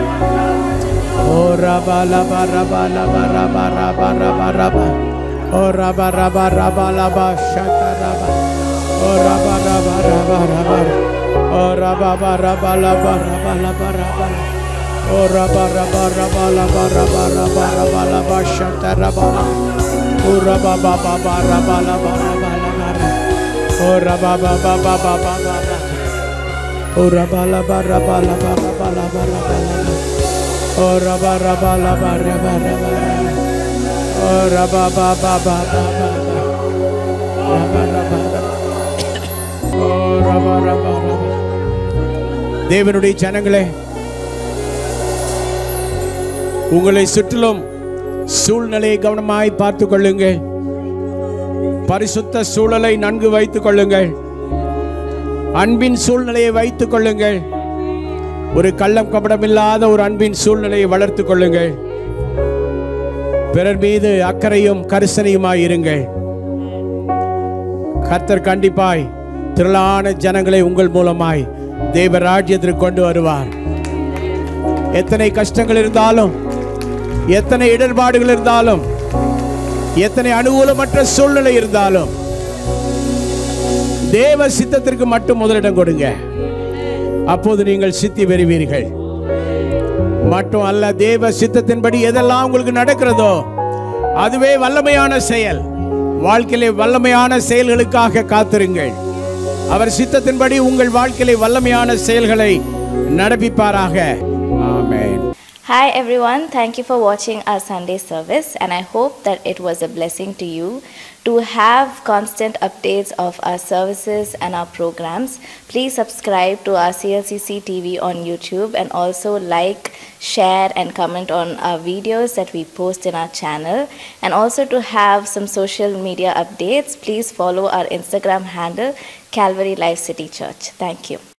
Oh raba laba raba laba raba raba raba raba. Oh raba raba raba laba shaka raba. Oh raba raba raba raba. Oh raba ba raba laba raba laba raba. Oh raba raba raba laba raba raba raba laba shaka raba. Oh raba ba ba ba raba laba raba laba raba. Oh raba ba ba ba ba ba ba ba. Oh raba laba raba laba raba laba raba laba. Oh raba raba laba raba raba raba. Oh raba ba ba ba ba ba ba. Raba raba raba. Oh raba raba raba. தேவனுடைய ஜனங்களே உங்களை சுற்றிலும் சூழ்நிலையை கவனமாய் பார்த்து கொள்ளுங்கள் பரிசுத்த சூழலை நன்கு வைத்துக் கொள்ளுங்கள் அன்பின் சூழ்நிலையை வைத்துக் கொள்ளுங்கள் ஒரு கள்ளம் கபடமில்லாத ஒரு அன்பின் சூழ்நிலையை வளர்த்துக் கொள்ளுங்கள் பிறர் மீது அக்கறையும் கரிசனையுமாய் இருங்கள் கர்த்தர் கண்டிப்பாய் திரளான ஜனங்களை உங்கள் மூலமாய் தேவ ராஜ்யத்திற்கு கொண்டு வருவார் எத்தனை கஷ்டங்கள் இருந்தாலும் எத்தனை இடர்பாடுகள் இருந்தாலும் எத்தனை அனுகூலமற்ற சூழ்நிலை இருந்தாலும் தேவ சித்தத்திற்கு மட்டும் முதலிடம் கொடுங்க அப்போது நீங்கள் சித்தி பெறுவீர்கள் மட்டும் அல்ல தேவ சித்தத்தின்படி எதெல்லாம் உங்களுக்கு நடக்கிறதோ அதுவே வல்லமையான செயல் வாழ்க்கையிலே வல்லமையான செயல்களுக்காக காத்திருங்கள் அவர் சித்தத்தின்படி உங்கள் வாழ்க்கையிலே வல்லமையான செயல்களை நடப்பிப்பாராக ஆமென் Hi everyone, thank you for watching our Sunday service and I hope that it was a blessing to you. To have constant updates of our services and our programs, please subscribe to our CLCC TV on YouTube and also like, share and comment on our videos that we post in our channel. And also to have some social media updates, please follow our Instagram handle Calvary Life City Church. Thank you.